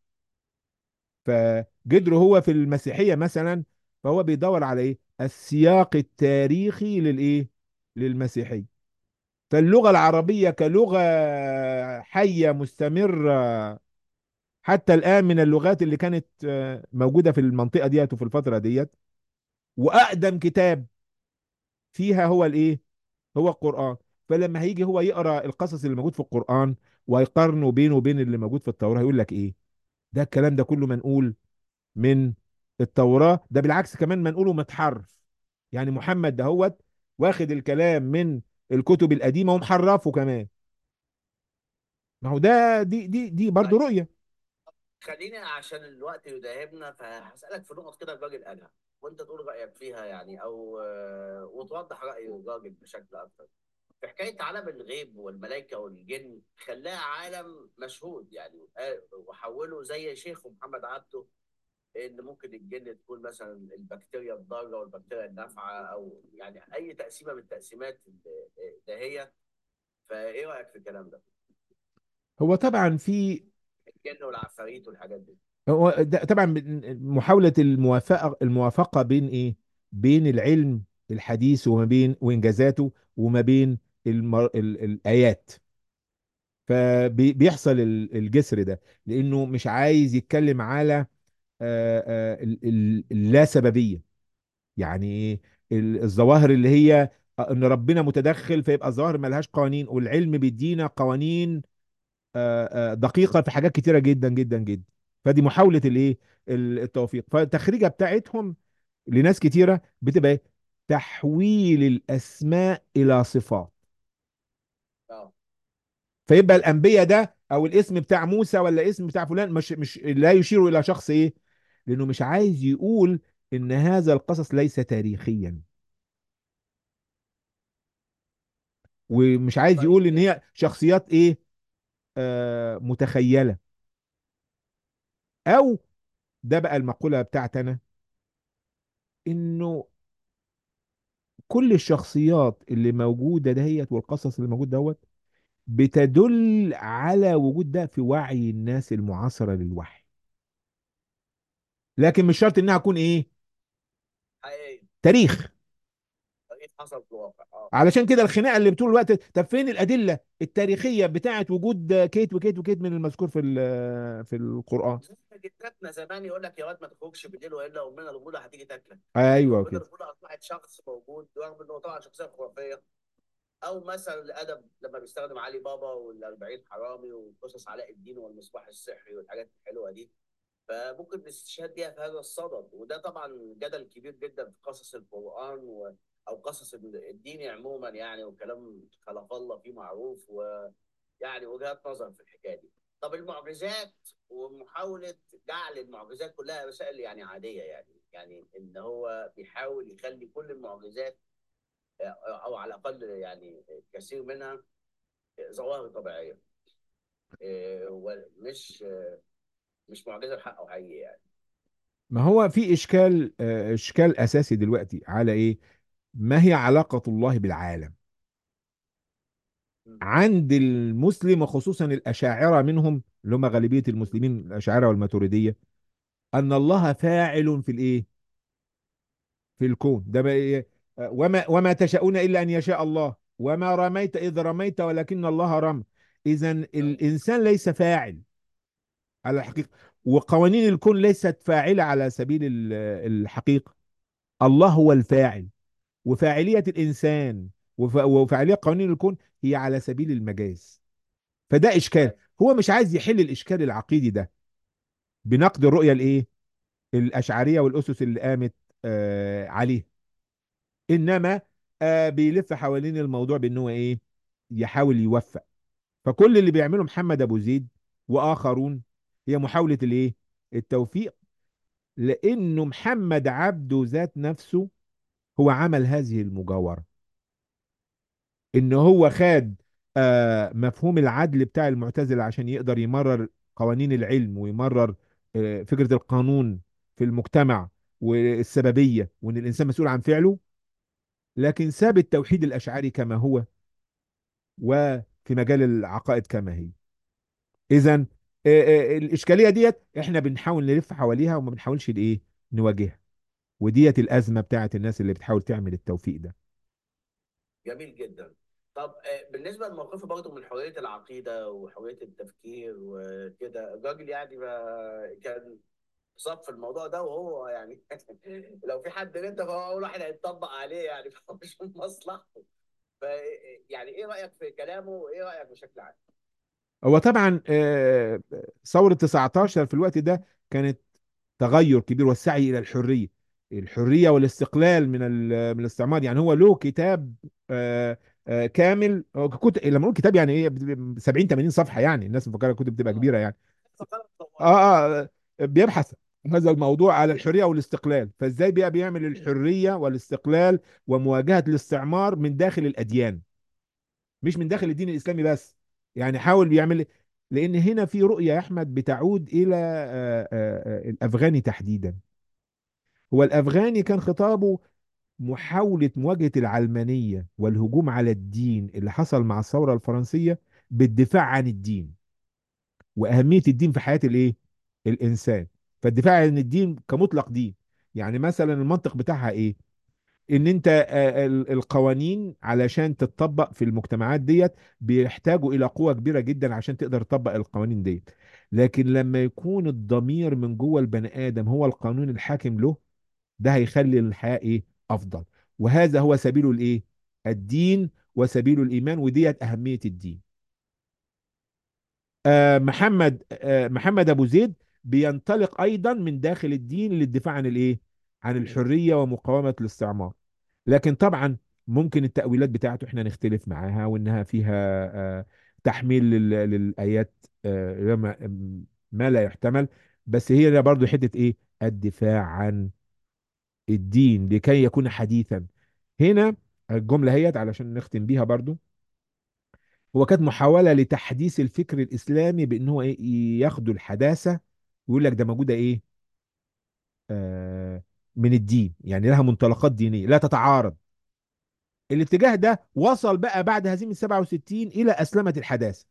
فجذره هو في المسيحية مثلا فهو بيدور على ايه السياق التاريخي للايه للمسيحية فاللغة العربية كلغة حية مستمرة حتى الآن من اللغات اللي كانت آه، موجودة في المنطقة ديت وفي الفترة ديت وأقدم كتاب فيها هو الإيه؟ هو القرآن فلما هيجي هو يقرأ القصص اللي موجود في القرآن ويقارنه بينه وبين اللي موجود في التوراة يقول لك إيه؟ ده الكلام ده كله منقول من التوراة ده بالعكس كمان منقوله متحرف يعني محمد دهوت واخد الكلام من الكتب القديمة ومحرفه كمان ما هو ده دي دي دي برضه طيب رؤية خليني عشان الوقت يداهمنا فهسألك في نقط كده الراجل قالها وانت تقول رأيك فيها يعني او آه، وتوضح رأي الراجل بشكل اكتر في حكاية عالم الغيب والملائكة والجن خلاها عالم مشهود يعني آه، وحوله زي شيخ محمد عبده ان ممكن الجن تكون مثلا البكتيريا الضاره والبكتيريا النافعه او يعني اي تقسيمه من التقسيمات الدهيه فايه رايك في الكلام ده؟ هو طبعا في الجن والعفاريت والحاجات دي هو ده طبعا من- محاولة الموافقة الموافقة بين ايه بين العلم الحديث وما بين وانجازاته وما بين المر... ال... الايات فبيحصل الجسر ده لانه مش عايز يتكلم على آه، آه، ال- ال- اللا سببية يعني ايه ال- الظواهر اللي هي ان ربنا متدخل فيبقى الظواهر ملهاش قوانين والعلم بيدينا قوانين آه، آه، دقيقة في حاجات كتيرة جدا جدا جدا فدي محاولة الايه ال- التوفيق فالتخريجة بتاعتهم لناس كتيرة بتبقى إيه؟ تحويل الأسماء إلى صفات اه فيبقى الأنبياء ده أو الاسم بتاع موسى ولا اسم بتاع فلان مش مش لا يشير إلى شخص إيه لأنه مش عايز يقول إن هذا القصص ليس تاريخيا ومش عايز طيب يقول إن هي شخصيات إيه آه متخيلة أو ده بقى المقولة بتاعتنا إنه كل الشخصيات اللي موجودة دهيت والقصص اللي موجود دوت بتدل على وجود ده في وعي الناس المعاصرة للوحي لكن مش شرط انها تكون ايه حقيقي تاريخ حقيقي حصل في الواقع اه علشان كده الخناقه اللي بطول الوقت طب فين الادله التاريخيه بتاعه وجود كيت وكيت وكيت من المذكور في ال- في القران زي ما جداتنا زمان يقول لك يا واد ما تخرجش بالليل والا امنا الاولى هتيجي تاكلك ايوه امنا كده الاولى اصبحت شخص موجود رغم انه طبعا شخصيه خرافيه او مثلا الادب لما بيستخدم علي بابا وال40 حرامي وقصص علاء الدين والمصباح السحري والحاجات الحلوه دي فممكن الاستشهاد بيها في هذا الصدد وده طبعا جدل كبير جدا في قصص القرآن و... أو قصص الدين عموما يعني وكلام خلق الله فيه معروف ويعني وجهات نظر في الحكاية دي طب المعجزات ومحاولة جعل المعجزات كلها رسائل يعني عادية يعني يعني إن هو بيحاول يخلي كل المعجزات أو على الأقل يعني كثير منها ظواهر طبيعية إيه، ومش مش معجزة بحق أو حقيقي يعني ما هو في اشكال آه، اشكال اساسي دلوقتي على ايه ما هي علاقه الله بالعالم م. عند المسلم وخصوصا الاشاعره منهم اللي هم غالبيه المسلمين الاشاعره والماتريديه ان الله فاعل في الايه في الكون ده بقى إيه؟ آه، وما وما تشاءون الا ان يشاء الله وما رميت اذ رميت ولكن الله رمى اذا آه. الانسان ليس فاعل على الحقيقه وقوانين الكون ليست فاعله على سبيل ال- الحقيقه الله هو الفاعل وفاعليه الانسان وف- وفاعليه قوانين الكون هي على سبيل المجاز فده اشكال هو مش عايز يحل الاشكال العقيدي ده بنقد الرؤيه الايه الاشعريه والاسس اللي قامت آه عليه انما آه بيلف حوالين الموضوع بان هو ايه يحاول يوفق فكل اللي بيعمله محمد ابو زيد واخرون هي محاوله الايه التوفيق لانه محمد عبده ذات نفسه هو عمل هذه المجاوره ان هو خد آه مفهوم العدل بتاع المعتزله عشان يقدر يمرر قوانين العلم ويمرر آه فكره القانون في المجتمع والسببيه وان الانسان مسؤول عن فعله لكن ساب التوحيد الاشعري كما هو وفي مجال العقائد كما هي اذا الاشكاليه ديت احنا بنحاول نلف حواليها وما بنحاولش الايه نواجهها وديت الازمه بتاعت الناس اللي بتحاول تعمل التوفيق ده جميل جدا طب آه، بالنسبه لموقفه برضه من حريه العقيده وحريه التفكير وكده الراجل يعني ما كان صف الموضوع ده وهو يعني لو في حد رد فهو اول واحد هيتطبق عليه يعني فهو مش من مصلحته ف يعني ايه رايك في كلامه وايه رايك بشكل عام؟ هو طبعا آه، ثوره 19 في الوقت ده كانت تغير كبير والسعي الى الحريه الحريه والاستقلال من ال- من الاستعمار يعني هو له كتاب آه، آه، كامل هو كتب لما نقول كتاب يعني ايه 70 80 صفحه يعني الناس مفكره الكتب بتبقى اه كبيره يعني فقرة اه طوالي اه بيبحث هذا الموضوع على الحريه والاستقلال فازاي بقى بيعمل الحريه والاستقلال ومواجهه الاستعمار من داخل الاديان مش من داخل الدين الاسلامي بس يعني حاول يعمل لان هنا في رؤيه يا احمد بتعود الى آه، آه، آه، الافغاني تحديدا هو الافغاني كان خطابه محاوله مواجهه العلمانيه والهجوم على الدين اللي حصل مع الثوره الفرنسيه بالدفاع عن الدين واهميه الدين في حياه الايه الانسان فالدفاع عن الدين كمطلق دين يعني مثلا المنطق بتاعها ايه ان انت آه، ال- القوانين علشان تتطبق في المجتمعات ديت بيحتاجوا الى قوة كبيرة جدا عشان تقدر تطبق القوانين ديت لكن لما يكون الضمير من جوه البني ادم هو القانون الحاكم له ده هيخلي الحياة ايه افضل وهذا هو سبيل الايه الدين وسبيل الايمان وديت اهمية الدين آه، محمد آه، محمد ابو زيد بينطلق ايضا من داخل الدين للدفاع عن الايه عن الحريه ومقاومه الاستعمار لكن طبعا ممكن التاويلات بتاعته احنا نختلف معاها وانها فيها آه، تحميل لل- للايات آه، ما ما لا يحتمل بس هي برضو حته ايه الدفاع عن الدين لكي يكون حديثا هنا الجمله هيت علشان نختم بيها برضو هو كانت محاولة لتحديث الفكر الإسلامي بأن هو إيه ياخدوا الحداثة ويقول لك ده موجودة إيه آه من الدين يعني لها منطلقات دينية لا تتعارض الاتجاه ده وصل بقى بعد هزيمة 67 إلى أسلمة الحداثة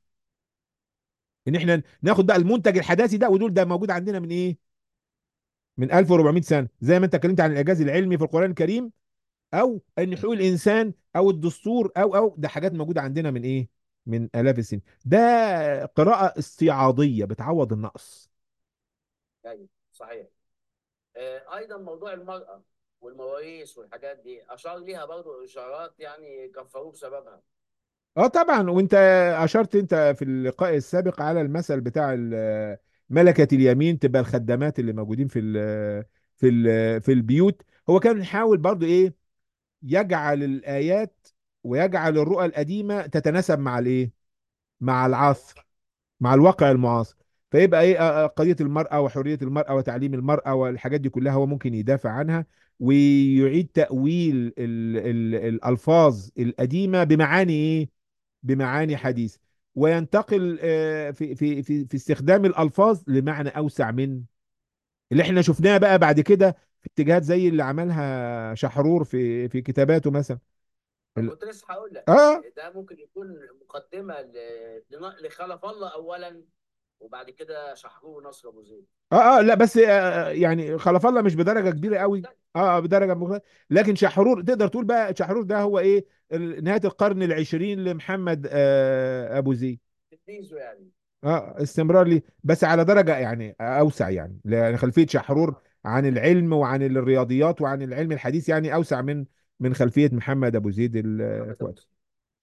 إن إحنا ناخد بقى المنتج الحداثي ده ودول ده موجود عندنا من إيه من 1400 سنة زي ما أنت اتكلمت عن الإعجاز العلمي في القرآن الكريم او ان حقوق الانسان او الدستور او او ده حاجات موجوده عندنا من ايه من الاف السنين ده قراءه استيعاضيه بتعوض النقص ايوه صحيح آه، ايضا موضوع المراه والمواريث والحاجات دي اشار ليها برضه اشارات يعني كفروه بسببها اه طبعا وانت اشرت انت في اللقاء السابق على المثل بتاع ال- ملكة اليمين تبقى الخدامات اللي موجودين في ال في ال في البيوت هو كان يحاول برضو ايه يجعل الايات ويجعل الرؤى القديمة تتناسب مع الايه مع العصر مع الواقع المعاصر فيبقى ايه آه، آه، قضيه المراه وحريه المراه وتعليم المراه والحاجات دي كلها هو ممكن يدافع عنها ويعيد تاويل ال ال الالفاظ القديمه بمعاني ايه بمعاني حديثه وينتقل آه، في في في في استخدام الالفاظ لمعنى اوسع من اللي احنا شفناه بقى بعد كده في اتجاهات زي اللي عملها شحرور في في كتاباته مثلا ال- كنت لسه هقول لك اه ده ممكن يكون مقدمه ل- لن- لخلف الله اولا وبعد كده شحرور نصر ابو زيد اه اه لا بس آه يعني خلف الله مش بدرجه كبيره قوي اه آه، بدرجه مختلفة. لكن شحرور تقدر تقول بقى شحرور ده هو ايه ال- نهايه القرن العشرين لمحمد آه ابو زيد تلميذه يعني اه استمرار لي بس على درجه يعني اوسع يعني لان خلفيه شحرور عن العلم وعن الرياضيات وعن العلم الحديث يعني اوسع من من خلفيه محمد ابو زيد ال- محمد في ابو وقته زيد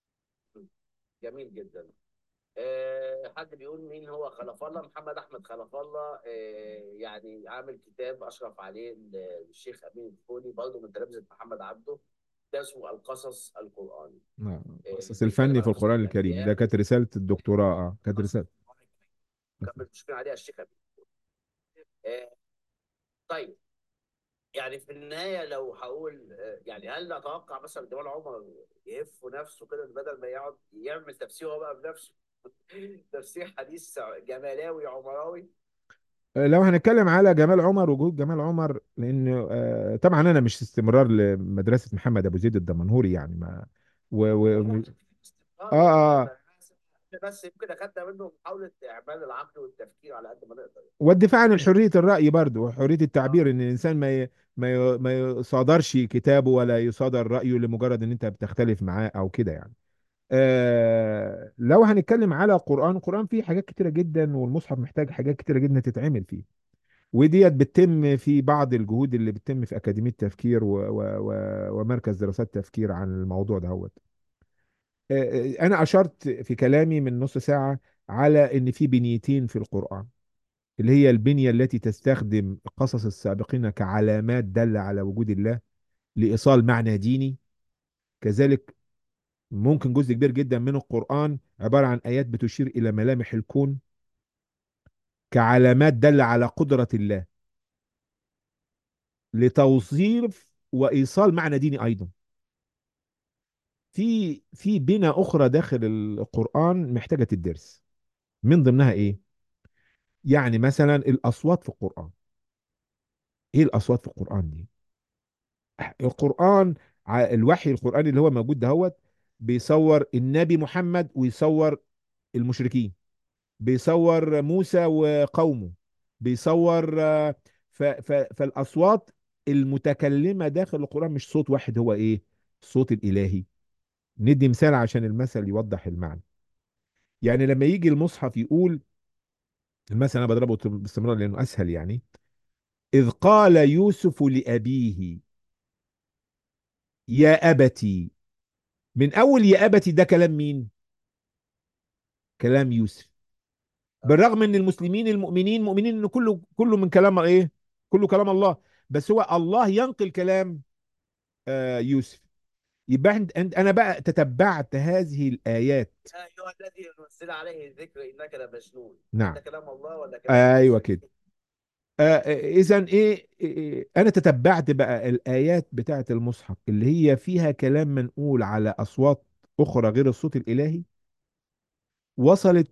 جميل جدا أه حد بيقول مين هو خلف الله محمد احمد خلف الله أه يعني عامل كتاب اشرف عليه ال- الشيخ امين الفولي برضه من تلامذه محمد عبده ده اسمه القصص القراني آه، أه القصص بيتكلم الفني في عن قصص القران الكريم ده الانبياء كانت رساله الدكتوراه اه كانت قصص رساله القرآن الكريم. كان مشكلة عليها الشيخ امين أه طيب يعني في النهايه لو هقول أه يعني هل نتوقع مثلا جمال عمر يهف نفسه كده بدل ما يقعد يعمل تفسير هو بقى بنفسه تفسير حديث جمالاوي عمراوي لو هنتكلم على جمال عمر وجود جمال عمر لان آه، طبعا انا مش استمرار لمدرسه محمد ابو زيد الدمنهوري يعني ما و هو و ممكن اه اه يعني اه احنا بس يمكن اخدنا منه محاوله اعمال العقل والتفكير على قد ما نقدر يعني. والدفاع عن حرية الرأي برضه وحرية التعبير اه ان الانسان ما ي... ما ي... ما يصادرش كتابه ولا يصادر رأيه لمجرد ان انت بتختلف معاه او كده يعني آه لو هنتكلم على القرآن القرآن فيه حاجات كتيرة جدا والمصحف محتاج حاجات كتيرة جدا تتعمل فيه وديت بتتم في بعض الجهود اللي بتتم في أكاديمية تفكير و... و... و... ومركز دراسات تفكير عن الموضوع ده آه، آه، أنا أشرت في كلامي من نص ساعة على إن في بنيتين في القرآن اللي هي البنية التي تستخدم قصص السابقين كعلامات دالة على وجود الله لإيصال معنى ديني كذلك ممكن جزء كبير جدا من القرآن عبارة عن آيات بتشير إلى ملامح الكون كعلامات دالة على قدرة الله لتوصيف وإيصال معنى ديني أيضا في في بنى أخرى داخل القرآن محتاجة الدرس من ضمنها إيه؟ يعني مثلا الأصوات في القرآن إيه الأصوات في القرآن دي؟ القرآن ع- الوحي القرآني اللي هو موجود دهوت بيصور النبي محمد ويصور المشركين بيصور موسى وقومه بيصور آه، ف ف فالأصوات المتكلمة داخل القرآن مش صوت واحد هو إيه؟ الصوت الإلهي ندي مثال عشان المثل يوضح المعنى يعني لما يجي المصحف يقول المثل أنا بضربه باستمرار لأنه أسهل يعني إذ قال يوسف لأبيه يا أبتي من أول يا أبتي ده كلام مين؟ كلام يوسف اه بالرغم ان المسلمين المؤمنين مؤمنين ان كله كله من كلام ايه كله كلام الله بس هو الله ينقل كلام آه يوسف يبقى عند عند- انا بقى تتبعت هذه الايات يا ايها الذي نزل عليه الذكر انك لمجنون هل نعم ده كلام الله ولا كلام ايوه يوسف؟ كده آه اذا ايه إيه، انا تتبعت بقى الايات بتاعه المصحف اللي هي فيها كلام منقول على اصوات اخرى غير الصوت الالهي وصلت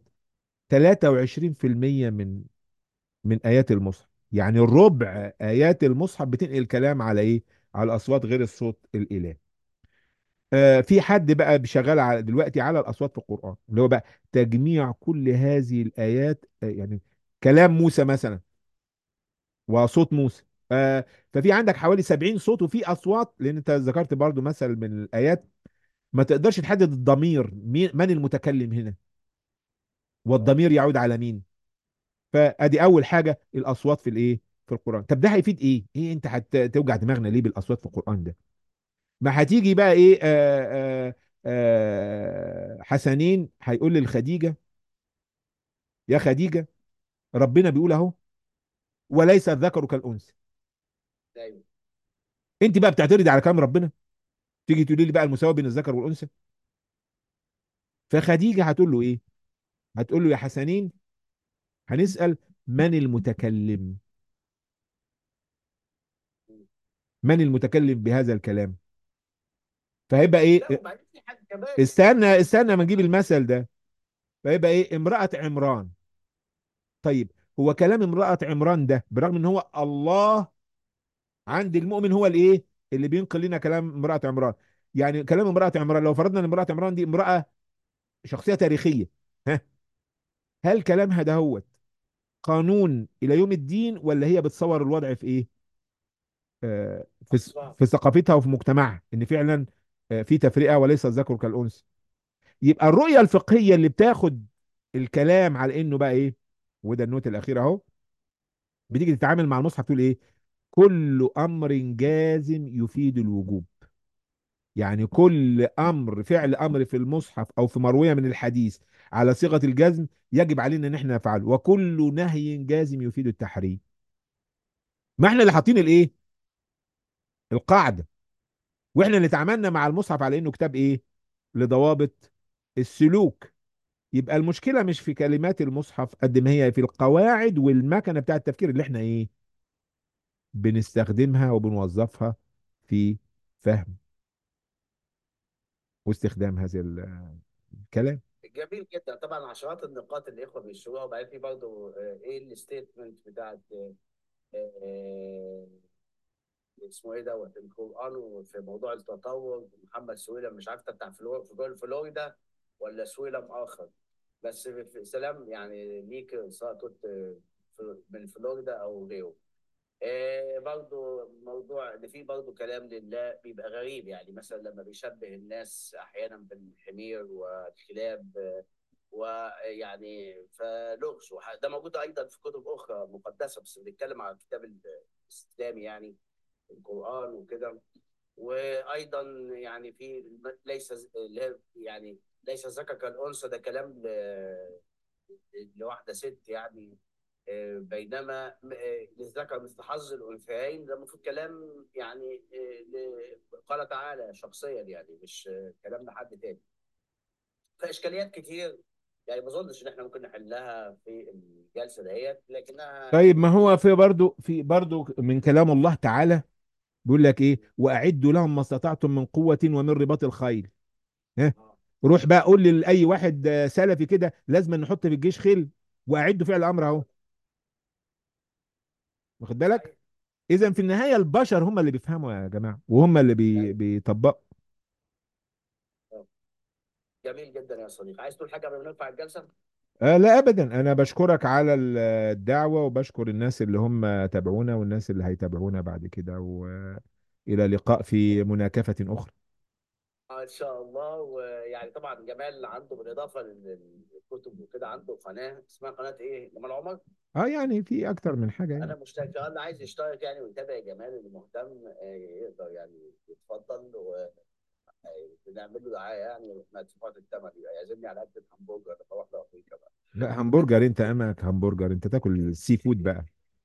23% من من ايات المصحف يعني الربع ايات المصحف بتنقل كلام على ايه على اصوات غير الصوت الالهي آه في حد بقى شغال على دلوقتي على الاصوات في القران اللي هو بقى تجميع كل هذه الايات آه يعني كلام موسى مثلا وصوت موسى آه ففي عندك حوالي 70 صوت وفي اصوات لان انت ذكرت برضو مثل من الايات ما تقدرش تحدد الضمير مين من المتكلم هنا اه والضمير يعود على مين فادي اول حاجه الاصوات في الايه في القران طب ده هيفيد ايه ايه انت هتوجع دماغنا ليه بالاصوات في القران ده ما هتيجي بقى ايه آه آه آه حسنين هيقول للخديجه يا خديجه ربنا بيقول اهو وليس الذكر كالانثى ايوه انت بقى بتعترضي على كلام ربنا تيجي تقولي لي بقى المساواه بين الذكر والانثى فخديجه هتقول له ايه هتقول له يا حسنين هنسال من المتكلم من المتكلم بهذا الكلام فهيبقى لا ايه وبعدين في حاجه كمان استنى استنى ما نجيب المثل ده فيبقى ايه امرأة عمران طيب هو كلام امرأة عمران ده برغم ان هو الله عند المؤمن هو الايه اللي بينقل لنا كلام امرأة عمران يعني كلام امرأة عمران لو فرضنا ان امرأة عمران دي امرأة شخصية تاريخية ها هل كلامها ده هو قانون الى يوم الدين ولا هي بتصور الوضع في ايه آه في س- عصرها في ثقافتها وفي مجتمعها ان فعلا آه في تفرقة وليس الذكر كالأنثى يبقى الرؤية الفقهية اللي بتاخد الكلام على انه بقى ايه وده النوت الاخير اهو بتيجي تتعامل مع المصحف تقول ايه كل امر جازم يفيد الوجوب يعني كل امر فعل امر في المصحف او في مرويه من الحديث على صيغه الجزم يجب علينا ان احنا نفعله وكل نهي جازم يفيد التحريم ما احنا اللي حاطين الايه القاعده واحنا اللي تعاملنا مع المصحف على انه كتاب ايه لضوابط السلوك يبقى المشكله مش في كلمات المصحف قد ما هي في القواعد والمكنه بتاع التفكير اللي احنا ايه بنستخدمها وبنوظفها في فهم واستخدام هذا ال- الكلام جميل جدا طبعا عشرات النقاط اللي الاخوه بيشوفوها وبعدين في برضه آه، ايه الستيتمنت بتاعت آه، آه، اسمه ايه دوت القران وفي موضوع التطور محمد سويلم مش عارف بتاع فلور- في جول فلوريدا ولا سويلم اخر بس في في سلام يعني ليك سواء كنت في- من فلوريدا او غيره آه برضو موضوع ان في برضو كلام لله بيبقى غريب يعني مثلا لما بيشبه الناس احيانا بالحمير والكلاب آه، ويعني فلغز وح- ده موجود ايضا في كتب اخرى مقدسه بس بنتكلم عن الكتاب الاسلامي يعني القران وكده وايضا يعني في ليس اللي هي يعني ليس الذكر كالانثى ده كلام ل- لواحده ست يعني آه، بينما آه، للذكر مثل حظ الانثيين ده المفروض كلام يعني آه، ل- قال تعالى شخصيا يعني مش آه، كلام لحد تاني فاشكاليات كتير يعني ما اظنش ان احنا ممكن نحلها في الجلسه ديت لكنها طيب ما هو في برضو في برضو من كلام الله تعالى بيقول لك ايه واعدوا لهم ما استطعتم من قوه ومن رباط الخيل ها آه، روح بقى قول لاي واحد آه، سلفي كده لازم نحط في الجيش خيل واعدوا فعل الامر اهو واخد بالك صحيح اذا في النهايه البشر هم اللي بيفهموا يا جماعه وهم اللي بي بيطبقوا آه. جميل جدا يا صديقي عايز تقول حاجه قبل ما نرفع الجلسه؟ آه لا ابدا انا بشكرك على ال- الدعوه وبشكر الناس اللي هم تابعونا والناس اللي هيتابعونا بعد كده والى لقاء في مناكفه اخرى آه، ان شاء الله ويعني طبعا جمال عنده بالاضافه للكتب وكده عنده قناه اسمها قناه ايه؟ جمال عمر اه يعني في اكتر من حاجه انا يعني مشترك اللي عايز يشترك يعني ويتابع جمال اللي مهتم آه، يقدر يعني يتفضل ونعمل له دعايه يعني مدفوعة الثمن يبقى يعزمني على اكله همبرجر اروح له افريقيا بقى لا همبرجر انت امك همبرجر انت تاكل سي فود بقى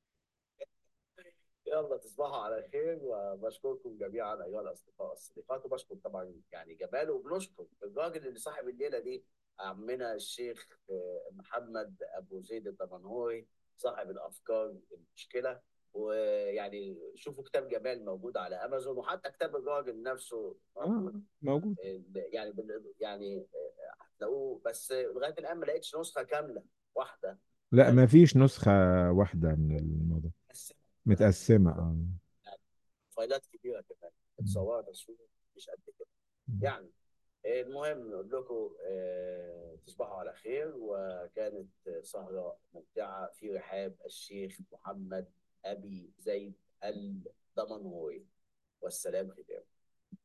يلا تصبحوا على خير وبشكركم جميعا ايها الاصدقاء الصديقات وبشكر طبعا يعني جمال وبنشكر الراجل اللي صاحب الليله دي عمنا الشيخ آه، محمد ابو زيد الدمنهوري صاحب الافكار المشكله ويعني شوفوا كتاب جمال موجود على امازون وحتى كتاب الراجل نفسه موجود اه موجود آه، يعني بال- يعني آه، هتلاقوه بس لغايه الان ما لقيتش نسخه كامله واحده لا ما فيش نسخه واحده من الموضوع متقسمه اه فايلات كبيره كمان متصوره تصوير مش قد كده يعني المهم نقول لكم آه، تصبحوا على خير وكانت سهرة ممتعة في رحاب الشيخ محمد أبي زيد الدمنهوري والسلام ختام